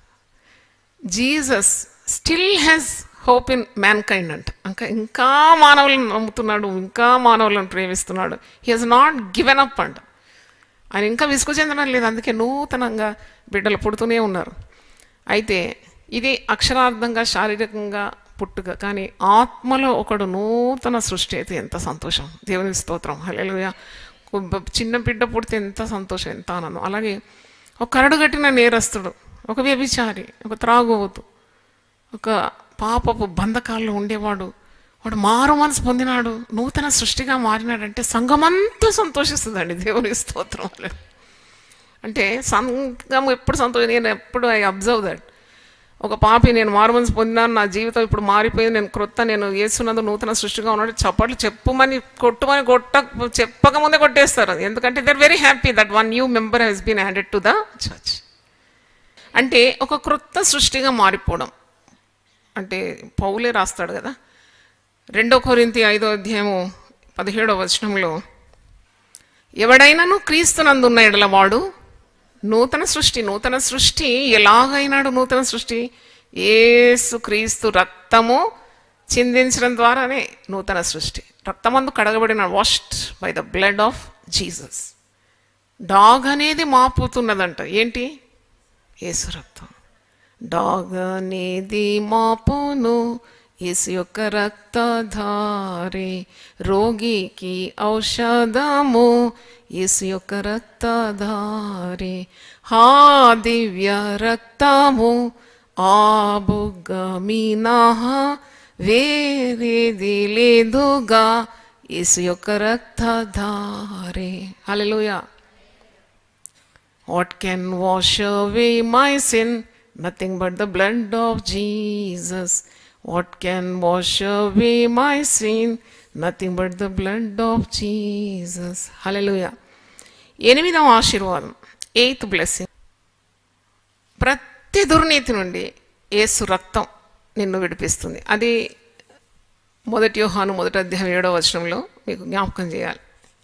Jesus still has hope in mankind అంట ఇంకా ఇంకా మానవులను నమ్ముతున్నాడు ఇంకా మానవులను ప్రేమిస్తున్నాడు he has not given up అంట ఆయన ఇంకా విసుగు చెందడం లేదు అందుకే నూతనంగా బిడ్డలు పుడుతూనే ఉన్నారు అయితే ఇది అక్షరార్థంగా శారీరకంగా పుట్టుక కానీ ఆత్మలో ఒకడు నూతన సృష్టి అయితే ఎంత సంతోషం దేవుని స్తోత్రం హల్లెలూయా చిన్న బిడ్డ పుడితే ఎంత సంతోషం ఎంత ఆనందం అలాగే ఒక కరడు కట్టిన నేరస్తుడు ఒక వ్యభిచారి ఒక త్రాగుబోతు ఒక పాపపు బంధకాల్లో ఉండేవాడు వాడు మారు మనసు పొందినాడు నూతన సృష్టిగా మారినాడంటే సంఘమంతా సంతోషిస్తుందండి దేవుని స్తోత్రం అంటే సంఘం ఎప్పుడు సంతోషం నేను ఎప్పుడు ఐ అబ్జర్వ్ దట్ ఒక పాపి నేను మారు మనసు పొందినాను నా జీవితం ఇప్పుడు మారిపోయింది నేను క్రొత్త నేను వేస్తున్నందు నూతన సృష్టిగా ఉన్నాడు చప్పట్లు చెప్పుమని కొట్టుమని కొట్ట చెప్పకముందే కొట్టేస్తారు ఎందుకంటే they're very happy that one new member he's been handed to the church అంటే ఒక క్రొత్త సృష్టిగా మారిపోవడం అంటే పౌలే రాస్తాడు కదా రెండో కొరింతి ఐదో అధ్యాయము పదిహేడో వచనంలో ఎవడైనాను క్రీస్తునందున్న ఎడలవాడు నూతన సృష్టి నూతన సృష్టి ఎలాగైనాడు నూతన సృష్టి ఏసు క్రీస్తు రక్తము చిందించడం ద్వారానే నూతన సృష్టి రక్తమందు కడగబడిన washed by the blood of Jesus డాగ్ అనేది మాపుతున్నదంట ఏంటి ఏసు రక్తం డాగ్ అనేది మాపును యేసు యొక్క రక్తధారే రోగికి ఔషధము యేసు యొక్క రక్తధారే హా దివ్య రక్తము ఆ బుగ్గ మీనాహ వేరేది లేదుగా యేసు యొక్క రక్తధారే హల్లెలూయా What can wash away my sin? Nothing but the blood of Jesus. What can wash away my sin? Nothing but the blood of Jesus. Hallelujah. ఎనిమిదవ ఆశీర్వాదం ఎయిత్ బ్లెస్సింగ్ ప్రతి దుర్నీతి నుండి ఏసు రక్తం నిన్ను విడిపిస్తుంది అది మొదటి యోహాను మొదటి అధ్యాయం ఏడవ వచనంలో మీకు జ్ఞాపకం చేయాలి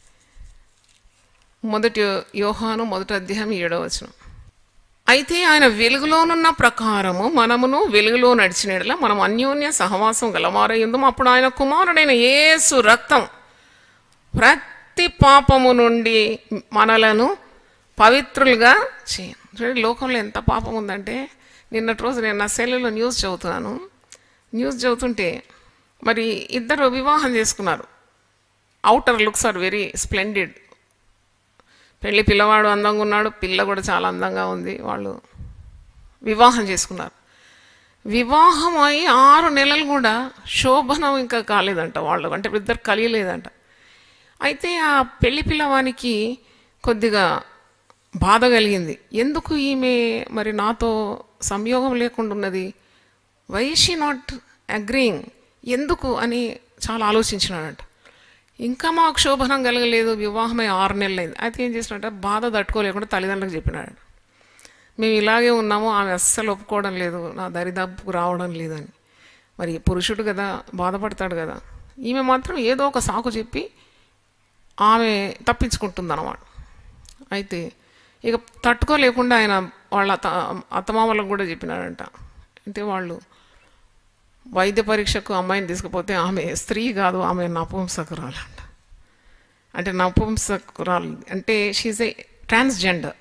మొదటి యోహాను మొదటి అధ్యాయం ఏడవ వచనం అయితే ఆయన వెలుగులోనున్న ప్రకారము మనమును వెలుగులో నడిచినట్లా మనం అన్యోన్య సహవాసం గలవారయ్యుందాం అప్పుడు ఆయన కుమారుడైన యేసు రక్తం ప్రతి పాపము నుండి మనలను పవిత్రులుగా చేయ చూడండి లోకంలో ఎంత పాపం ఉందంటే నిన్నటి రోజు నేను నా సెల్లులో న్యూస్ చదువుతున్నాను న్యూస్ చదువుతుంటే మరి ఇద్దరు వివాహం చేసుకున్నారు outer looks are very splendid పెళ్లి పిల్లవాడు అందంగా ఉన్నాడు పిల్ల కూడా చాలా అందంగా ఉంది వాళ్ళు వివాహం చేసుకున్నారు వివాహం అయి ఆరు నెలలు కూడా శోభనం ఇంకా కాలేదంట వాళ్ళు అంటే ఇద్దరు కలియలేదంట అయితే ఆ పెళ్లి పిల్లవానికి కొద్దిగా బాధ కలిగింది ఎందుకు ఈమె మరి నాతో సంయోగం లేకుండా ఉన్నది వై షీ నాట్ అగ్రీయింగ్ ఎందుకు అని చాలా ఆలోచించినాడంట ఇంకా మాకు శోభనం కలగలేదు వివాహమై ఆరు నెలలు అయింది అయితే ఏం చేసినట్ట బాధ తట్టుకోలేకుండా తల్లిదండ్రులకు చెప్పినాడు మేము ఇలాగే ఉన్నాము ఆమె అస్సలు ఒప్పుకోవడం లేదు నా దరిదాపుకు రావడం లేదని మరి పురుషుడు కదా బాధపడతాడు కదా ఈమె మాత్రం ఏదో ఒక సాకు చెప్పి ఆమె తప్పించుకుంటుంది అన్నమాట అయితే ఇక తట్టుకోలేకుండా ఆయన వాళ్ళ అత్త అత్తమామలకు కూడా చెప్పినాడంట అంటే వాళ్ళు వైద్య పరీక్షకు అమ్మాయిని తీసుకుపోతే ఆమె స్త్రీ కాదు ఆమె నపుంసకురాలంట అంటే నపుంసకురాలు అంటే షీజ్ ఏ ట్రాన్స్జెండర్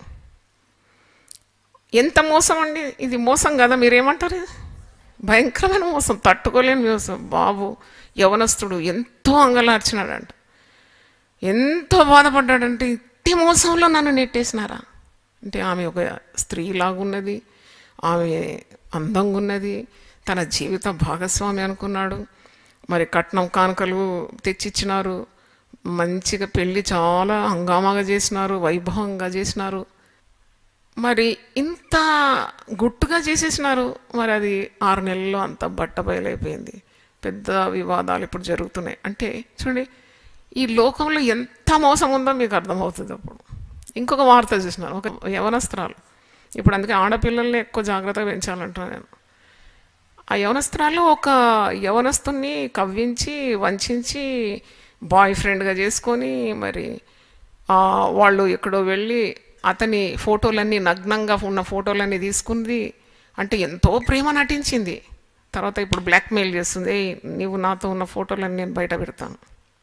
ఎంత మోసం అండి ఇది మోసం కదా మీరేమంటారు ఇది? భయంకరమైన మోసం తట్టుకోలేని మోసం బాబు యవనస్తుడు ఎంతో అంగలార్చినాడంట ఎంతో బాధపడ్డాడంటే ఇట్టి మోసంలో నన్ను నెట్టేసినారా అంటే ఆమె ఒక స్త్రీలాగున్నది ఆమె అందంగా ఉన్నది తన జీవిత భాగస్వామి అనుకున్నాడు మరి కట్నం కానుకలు తెచ్చిచ్చినారు మంచిగా పెళ్ళి చాలా హంగామాగా చేసినారు వైభవంగా చేసినారు మరి ఇంత గుట్టుగా చేసేసినారు మరి అది ఆరు నెలల్లో అంత బట్ట బయలైపోయింది పెద్ద వివాదాలు ఇప్పుడు జరుగుతున్నాయి అంటే చూడండి ఈ లోకంలో ఎంత మోసం ఉందో మీకు అర్థమవుతుంది అప్పుడు ఇంకొక వార్త చూసినారు ఒక యవనస్త్రాలు ఇప్పుడు అందుకే ఆడపిల్లల్ని ఎక్కువ జాగ్రత్తగా పెంచాలంటున్నాను నేను ఆ యవనస్త్రాలు ఒక యవనస్తుని కవ్వించి వంచి బాయ్ ఫ్రెండ్గా చేసుకొని మరి ఆ, వాళ్ళు ఎక్కడో వెళ్ళి అతని ఫోటోలన్నీ నగ్నంగా ఉన్న ఫోటోలన్నీ తీసుకుంది అంటే ఎంతో ప్రేమ నటించింది తర్వాత ఇప్పుడు బ్లాక్మెయిల్ చేస్తుంది "ఏయ్, నీవు నాతో ఉన్న ఫోటోలన్నీ నేను బయట పెడతాను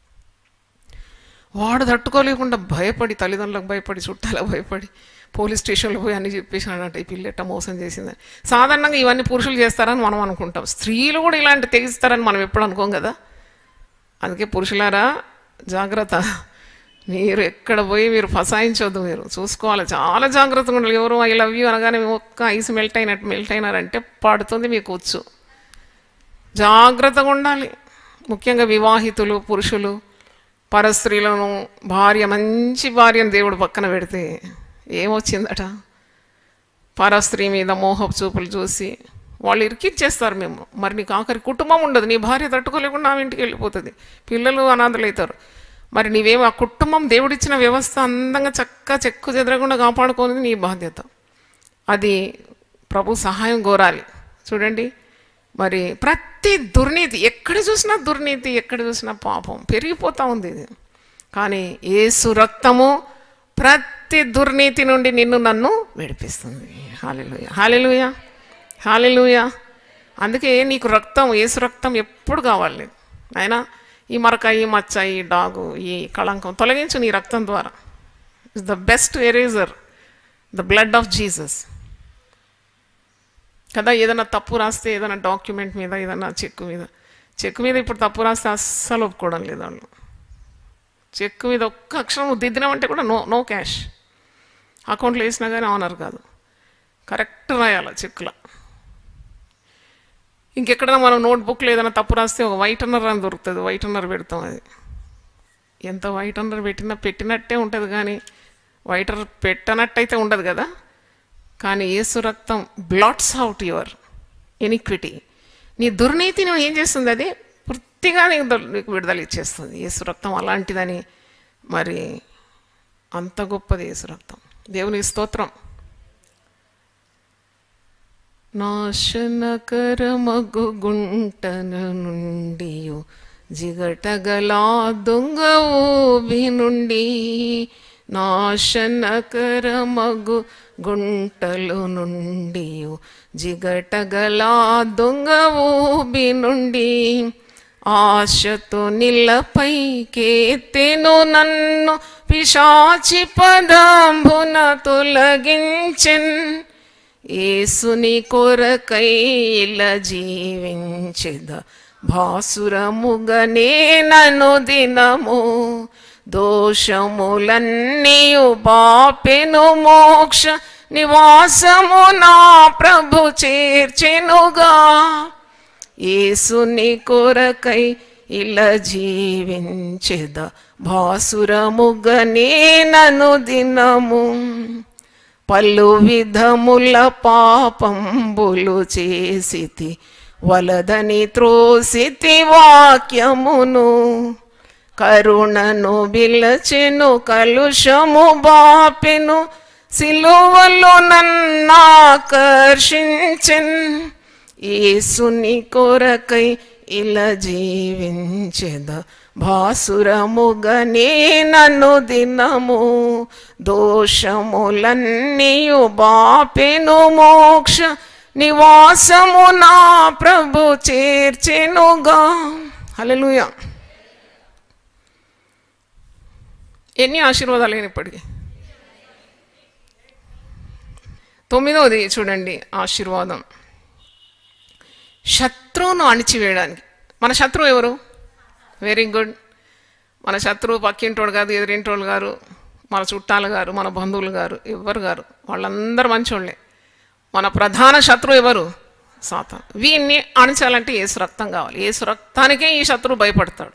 వాడు తట్టుకోలేకుండా భయపడి తల్లిదండ్రులకు భయపడి చుట్టాలకు భయపడి పోలీస్ స్టేషన్లో పోయి అన్ని చెప్పేసినాడంట ఈ పిల్లెట్ట మోసం చేసిందని సాధారణంగా ఇవన్నీ పురుషులు చేస్తారని మనం అనుకుంటాం స్త్రీలు కూడా ఇలాంటి తెగిస్తారని మనం ఎప్పుడు అనుకోం కదా అందుకే పురుషులారా జాగ్రత్త మీరు ఎక్కడ పోయి మీరు ఫసాయించొద్దు మీరు చూసుకోవాలి చాలా జాగ్రత్తగా ఉండాలి ఎవరు ఐ లవ్ యూ అనగానే ఒక్క ఐస్ మెల్ట్ అయినట్టు మెల్ట్ అయినారంటే పడుతుంది మీకు వచ్చు జాగ్రత్తగా ఉండాలి ముఖ్యంగా వివాహితులు పురుషులు పరస్త్రీలను భార్య మంచి భార్యను దేవుడు పక్కన పెడితే ఏమొచ్చిందట పరస్త్రీ మీద మోహపు చూపులు చూసి వాళ్ళు ఇరికిచ్చేస్తారు మేము మరి నీకు ఆఖరి కుటుంబం ఉండదు నీ భార్య తట్టుకోలేకుండా ఆమె ఇంటికి వెళ్ళిపోతుంది పిల్లలు అనాథలవుతారు మరి నీవేమో ఆ కుటుంబం దేవుడిచ్చిన వ్యవస్థ అందంగా చక్క చెక్కు చెదరకుండా కాపాడుకోనిది నీ బాధ్యత అది ప్రభు సహాయం కోరాలి చూడండి మరి ప్రతి దుర్నీతి ఎక్కడ చూసినా దుర్నీతి ఎక్కడ చూసినా పాపం పెరిగిపోతూ ఉంది ఇది కానీ ఏసు రక్తము ప్రతి దుర్నీతి నుండి నిన్ను నన్ను విడిపిస్తుంది హాలెలుయ హాలెలుయ హాలెలుయ అందుకే నీకు రక్తం ఏసు రక్తం ఎప్పుడు కావాలి నీకు అయినా ఈ మరక ఈ మచ్చ ఈ డాగు ఈ కళంకం తొలగించు నీ రక్తం ద్వారా is the best eraser the blood of Jesus కదా ఏదైనా తప్పు రాస్తే ఏదైనా డాక్యుమెంట్ మీద ఏదైనా చెక్ మీద చెక్ మీద ఇప్పుడు తప్పు రాస్తే అస్సలు ఒప్పుకోవడం లేదు వాళ్ళు చెక్ మీద ఒక్క అక్షరం నువ్వు దిద్దినామంటే కూడా నో నో క్యాష్ అకౌంట్లో వేసినా కానీ ఆనర్ కాదు కరెక్ట్ రాయాలి చెక్లో ఇంకెక్కడైనా మనం నోట్బుక్లో ఏదైనా తప్పు రాస్తే ఒక వైట్ అన్నర్ అని దొరుకుతుంది వైట్ అన్నర్ పెడతాం అది ఎంత వైట్ అన్నర్ పెట్టినా పెట్టినట్టే ఉంటుంది కానీ వైటర్ పెట్టనట్టయితే ఉండదు కదా కానీ యేసు రక్తం బ్లాట్స్ అవుట్ యువర్ ఎనిక్విటీ నీ దుర్నీతి నువ్వు ఏం చేస్తుంది అది పూర్తిగా నీకు దొ- నీకు విడుదల ఇచ్చేస్తుంది యేసు రక్తం అలాంటిదని మరి అంత గొప్పది యేసు రక్తం దేవునికి స్తోత్రం నాశనకరమగు గుంటన నుండి జిగటగల దొంగ ఊబి నుండి నాశనకరమగు గుంటలు నుండి జిగటగల దొంగ ఊబి నుండి ఆశతో నిలపై కేతెను నన్ను పిశాచి పదంబున తొలగించెన్ ఏసుని కొరకైల జీవించెద భాసురముగనే నను దినము దోషములన్నీయు బాపెను మోక్ష నివాసము నా ప్రభు చేర్చెనుగా ఏసుని కొరకై ఇలా జీవించెద భాసురముగనే నను దినము పలు విధముల పాపంబులు చేసితి వలదని త్రోసితి వాక్యమును కరుణను బిలచెను కలుషము బాపెను సిలువలో నన్నాకర్షించెన్ ఏసుని కొరకై ఇలా జీవించెద భాసురముగనే నన్ను దినము దోషములన్నీయు బాపెను మోక్ష నివాసము నా ప్రభు చేర్చెనుగా హల్లెలూయా ఎన్ని ఆశీర్వాదాలు అయిన ఇప్పటికి తొమ్మిదవది చూడండి ఆశీర్వాదం శత్రువును అణిచివేయడానికి మన శత్రువు ఎవరు వెరీ గుడ్ మన శత్రువు పక్కింటోడు కాదు ఎదురింటోళ్ళు గారు మన చుట్టాలు గారు మన బంధువులు గారు ఎవరు గారు వాళ్ళందరూ మంచోళ్ళే మన ప్రధాన శత్రువు ఎవరు సాతాన్ వీన్ని అణిచాలంటే ఏసు రక్తం కావాలి ఏసు రక్తానికే ఈ శత్రువు భయపడతాడు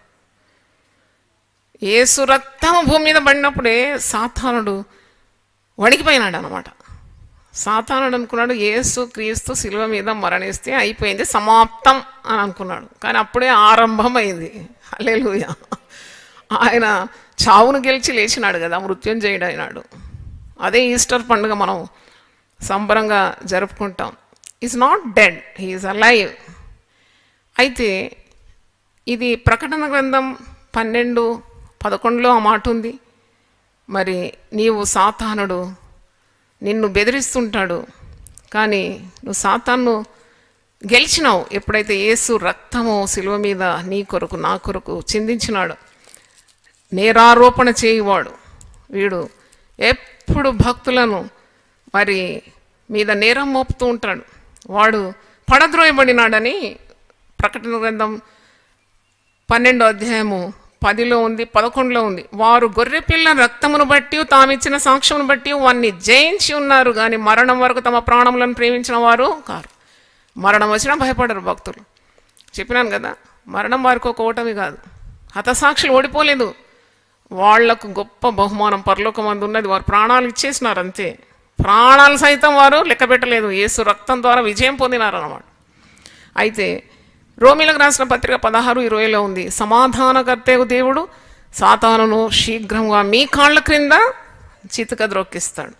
ఏసు రక్తం భూమి మీద పడినప్పుడే సాతానుడు వణికిపోయినాడు అనమాట సాతానుడు అనుకున్నాడు ఏసు క్రీస్తు శిలువ మీద మరణిస్తే అయిపోయింది సమాప్తం అని అనుకున్నాడు కానీ అప్పుడే ఆరంభం అయింది హల్లెలూయా ఆయన చావును గెలిచి లేచినాడు కదా మృత్యుంజయుడు అయినాడు అదే ఈస్టర్ పండుగ మనం సంబరంగా జరుపుకుంటాం is not dead he is alive అయితే ఇది ప్రకటన గ్రంథం పన్నెండు పదకొండులో ఆ మాట ఉంది మరి నీవు సాతానుడు నిన్ను బెదిరిస్తుంటాడు కానీ నువ్వు సాతాన్ను గెలిచినావు ఎప్పుడైతే యేసు రక్తము శిలువ మీద నీ కొరకు నా కొరకు చిందించినాడు నేరారోపణ చేయువాడు వీడు ఎప్పుడు భక్తులను మరి మీద నేరం మోపుతూ ఉంటాడు వాడు పడద్రోయబడినాడని ప్రకటన గ్రంథం పన్నెండో అధ్యాయము పదిలో ఉంది పదకొండులో ఉంది వారు గొర్రెపిల్ల రక్తమును బట్టి తామిచ్చిన సాక్ష్యమును బట్టి వారిని జయించి ఉన్నారు కానీ మరణం వరకు తమ ప్రాణములను ప్రేమించిన వారు కారు మరణం వచ్చినా భయపడరు భక్తులు చెప్పినాను కదా మరణం వారికి ఒక ఓటమి కాదు హతసాక్షులు ఓడిపోలేదు వాళ్లకు గొప్ప బహుమానం పరలోకమందు ఉన్నది వారు ప్రాణాలు ఇచ్చేసినారు అంతే ప్రాణాలు సైతం వారు లెక్క పెట్టలేదు యేసు రక్తం ద్వారా విజయం పొందినారు అన్నమాట అయితే రోమిలకు రాసిన పత్రిక పదహారు ఇరవైలో ఉంది సమాధానకర్తేగు దేవుడు సాతానును శీఘ్రంగా మీ కాళ్ళ క్రింద చితక ద్రొక్కిస్తాడు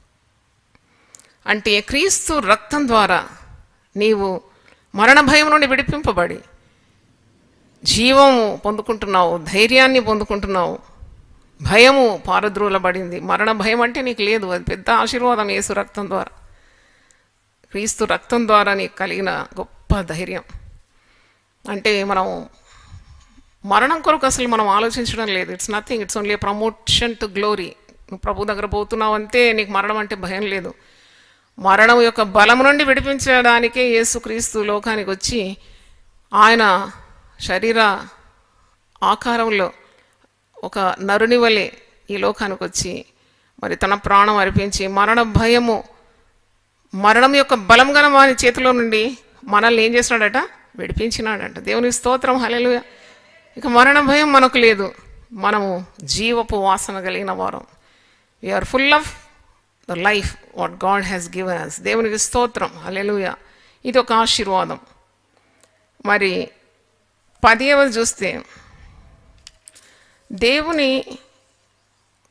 అంటే క్రీస్తు రక్తం ద్వారా నీవు మరణ భయం నుండి విడిపింపబడి జీవము పొందుకుంటున్నావు ధైర్యాన్ని పొందుకుంటున్నావు భయము పారద్రోలబడింది మరణ భయం అంటే నీకు లేదు అది పెద్ద ఆశీర్వాదం యేసు రక్తం ద్వారా క్రీస్తు రక్తం ద్వారా నీకు కలిగిన గొప్ప ధైర్యం అంటే మనం మరణం కొరకు అసలు మనం ఆలోచించడం లేదు it's nothing it's only promotion to glory నువ్వు ప్రభు దగ్గర పోతున్నావు అంతే నీకు మరణం అంటే భయం లేదు మరణం యొక్క బలం నుండి విడిపించడానికే యేసుక్రీస్తు లోకానికి వచ్చి ఆయన శరీర ఆకారంలో ఒక నరుని వలె ఈ లోకానికి వచ్చి మరి తన ప్రాణం అర్పించి మరణ భయము మరణం యొక్క బలం గల వాని చేతిలో నుండి మనల్ని ఏం చేసినాడట విడిపించినాడట దేవుని స్తోత్రం హల్లెలూయా ఇక మరణ భయం మనకు లేదు మనము జీవపు వాసన కలిగిన వారం we are full of the life what God has given us దేవునికి స్తోత్రం హల్లెలూయా ఇది ఒక ఆశీర్వాదం మరి పదియవది చూస్తే దేవుని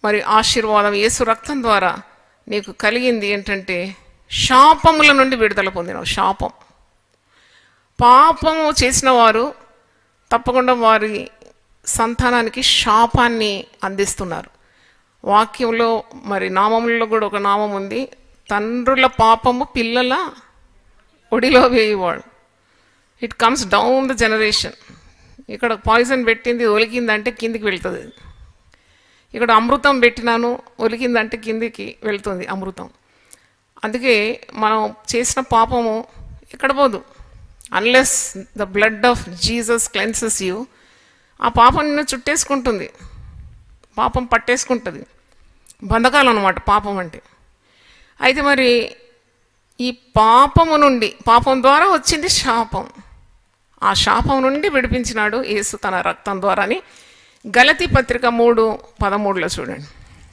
మరి ఆశీర్వాదం యేసు రక్తం ద్వారా నీకు కలిగింది ఏంటంటే శాపముల నుండి విడుదల పొందినావు శాపం పాపము చేసిన వారు తప్పకుండా వారి సంతానానికి శాపాన్ని అందిస్తున్నారు వాక్యంలో మరి నామంలో కూడా ఒక నామం ఉంది తండ్రుల పాపము పిల్లల ఒడిలో వేయవాడు it comes down the generation ఇక్కడ పాయిజన్ పెట్టింది ఒలికిందంటే కిందికి వెళ్తుంది ఇక్కడ అమృతం పెట్టినాను ఒలికిందంటే కిందికి వెళ్తుంది అమృతం అందుకే మనం చేసిన పాపము ఎక్కడ పోదు unless the blood of Jesus cleanses you ఆ పాపం నిన్ను చుట్టేసుకుంటుంది పాపం పట్టేసుకుంటుంది బంధకాలు అనమాట పాపం అంటే అయితే మరి ఈ పాపము నుండి పాపం ద్వారా వచ్చింది శాపం ఆ శాపం నుండి విడిపించినాడు యేసు తన రక్తం ద్వారా అని గలతి పత్రిక మూడు పదమూడులో చూడండి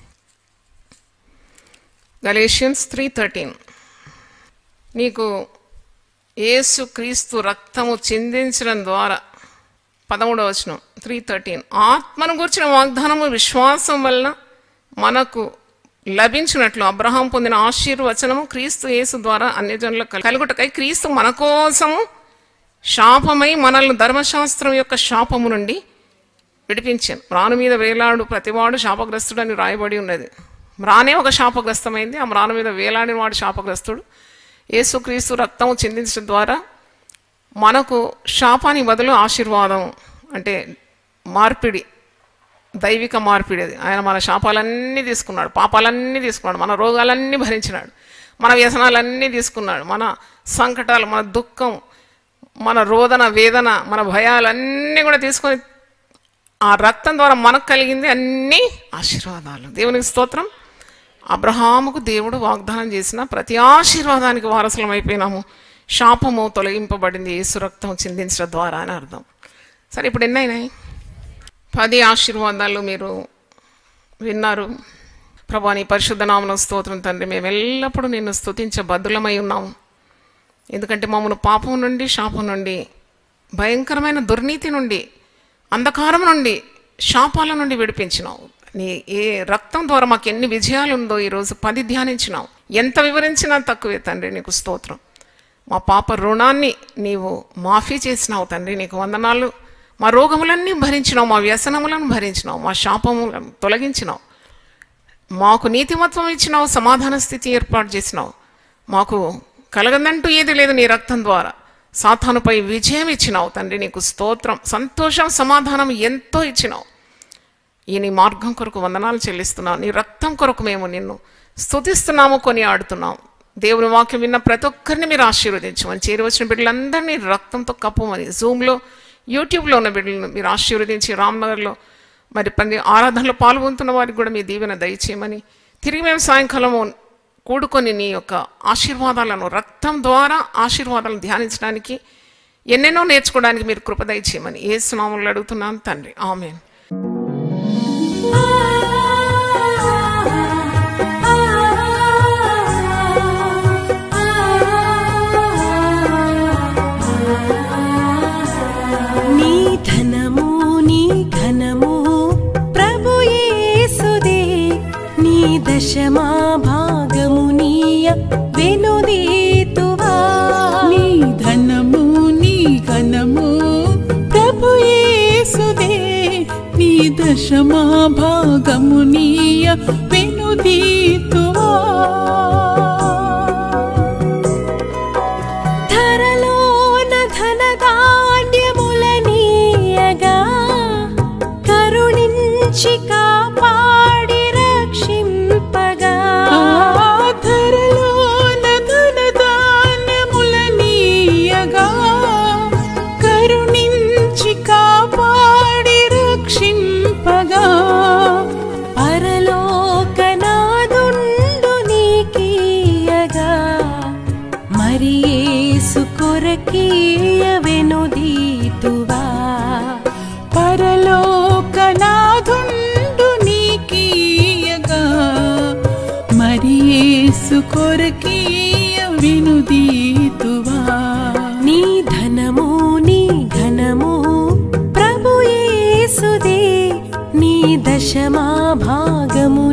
గలేషియన్స్ త్రీ థర్టీన్ నీకు యేసు క్రీస్తు రక్తము చిందించడం ద్వారా పదమూడవ వచనం త్రీ థర్టీన్ ఆత్మను గురించిన వాగ్దానము విశ్వాసం వలన మనకు లభించినట్లు అబ్రహాం పొందిన ఆశీర్వచనము క్రీస్తు యేసు ద్వారా అన్యజనులకు కలుగుటకై క్రీస్తు మన కోసము శాపమై మనల్ని ధర్మశాస్త్రం యొక్క శాపము నుండి విడిపించాను మ్రాను మీద వేలాడు ప్రతివాడు శాపగ్రస్తుడని రాయబడి ఉన్నది మ్రానే ఒక శాపగ్రస్తమైంది ఆ మ్రాను మీద వేలాడిన వాడు శాపగ్రస్తుడు యేసుక్రీస్తు రక్తము చిందించడం ద్వారా మనకు శాపానికి బదులు ఆశీర్వాదం అంటే మార్పిడి దైవిక మార్పిడి అది ఆయన మన శాపాలన్నీ తీసుకున్నాడు పాపాలన్నీ తీసుకున్నాడు మన రోగాలన్నీ భరించినాడు మన వ్యసనాలన్నీ తీసుకున్నాడు మన సంకటాలు మన దుఃఖం మన రోదన వేదన మన భయాలన్నీ కూడా తీసుకొని ఆ రక్తం ద్వారా మనకు కలిగింది అన్ని ఆశీర్వాదాలు దేవునికి స్తోత్రం అబ్రహాముకు దేవుడు వాగ్దానం చేసిన ప్రతి ఆశీర్వాదానికి వారసులం అయిపోయినాము శాపము తొలగింపబడింది యేసు రక్తం చిందించడం ద్వారా అని అర్థం సరే ఇప్పుడు ఎన్ని అయినాయి పది ఆశీర్వాదాలు మీరు విన్నారు ప్రభా నీ పరిశుద్ధ నామన స్తోత్రం తండ్రి మేము ఎల్లప్పుడూ నిన్ను స్తుతించ బద్దులమై ఉన్నాము ఎందుకంటే మమ్మల్ని పాపం నుండి శాపం నుండి భయంకరమైన దుర్నీతి నుండి అంధకారం నుండి శాపాల నుండి విడిపించినావు నీ ఏ రక్తం ద్వారా మాకు ఎన్ని విజయాలు ఉందో ఈరోజు పది ధ్యానించినావు ఎంత వివరించినా తక్కువే తండ్రి నీకు స్తోత్రం మా పాప రుణాన్ని నీవు మాఫీ చేసినావు తండ్రి నీకు వందనాలు మా రోగములన్నీ భరించినావు మా వ్యసనములను భరించినావు మా శాపములను తొలగించినావు మాకు నీతిమత్వం ఇచ్చినావు సమాధాన స్థితి ఏర్పాటు చేసినావు మాకు కలగదంటూ ఏది లేదు నీ రక్తం ద్వారా సాతానుపై విజయం ఇచ్చినావు తండ్రి నీకు స్తోత్రం సంతోషం సమాధానం ఎంతో ఇచ్చినావు ఈ నీ మార్గం కొరకు వందనాలు చెల్లిస్తున్నావు నీ రక్తం కొరకు మేము నిన్ను స్తుతిస్తున్నాము కొని ఆడుతున్నాం దేవుని వాక్యం విన్న ప్రతి ఒక్కరిని మీరు ఆశీర్వదించమని చేరి వచ్చిన బిడ్డలందరినీ రక్తంతో కప్పమని జూమ్లో యూట్యూబ్లో ఉన్న బిడ్డలను మీరు ఆశీర్వదించి రామ్నగర్లో మరి పని ఆరాధనలో పాల్గొంటున్న వారికి కూడా మీ దీవెన దయచేయమని తిరిగి మేము సాయంకాలం కూడుకొని నీ యొక్క ఆశీర్వాదాలను రక్తం ద్వారా ఆశీర్వాదాలను ధ్యానించడానికి ఎన్నెన్నో నేర్చుకోవడానికి మీరు కృప దయచేయమని ఏ స్నామంలో అడుగుతున్నాను తండ్రి ఆమెన్ నీ ధనము నీ ఘనము ప్రభు యేసుదే నీ దశమా భాగము నీయ వెనుదీతువా నీ ధనము నీ ఘనము ప్రభు యేసుదే నీ దశమా భాగము నీయ వెనుదీతువా ధరలోన ధనధాన్యముల నీయగా కరుణించి కాపాడి రక్షింపగా ఆధరలోన ధనధాన్యముల నీయగా కరుణించి కాపాడి రక్షింపగా పరలోకనాదుండు నీకీయగా మరి యేసు కొరకీయ వెనుదీతువా పరలోకనాథుండు నీకీయగా మరి యేసు కొరకీయ వినుదీతువా నీ ధనము నీ ఘనము ప్రభు యేసుదే నీ దశమా భాగము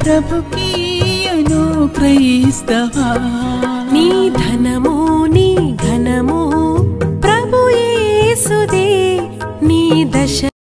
ప్రభుకీయను క్రైస్తవా నీ ధనము నీ ఘనము ప్రభు యేసుదే నీ దశ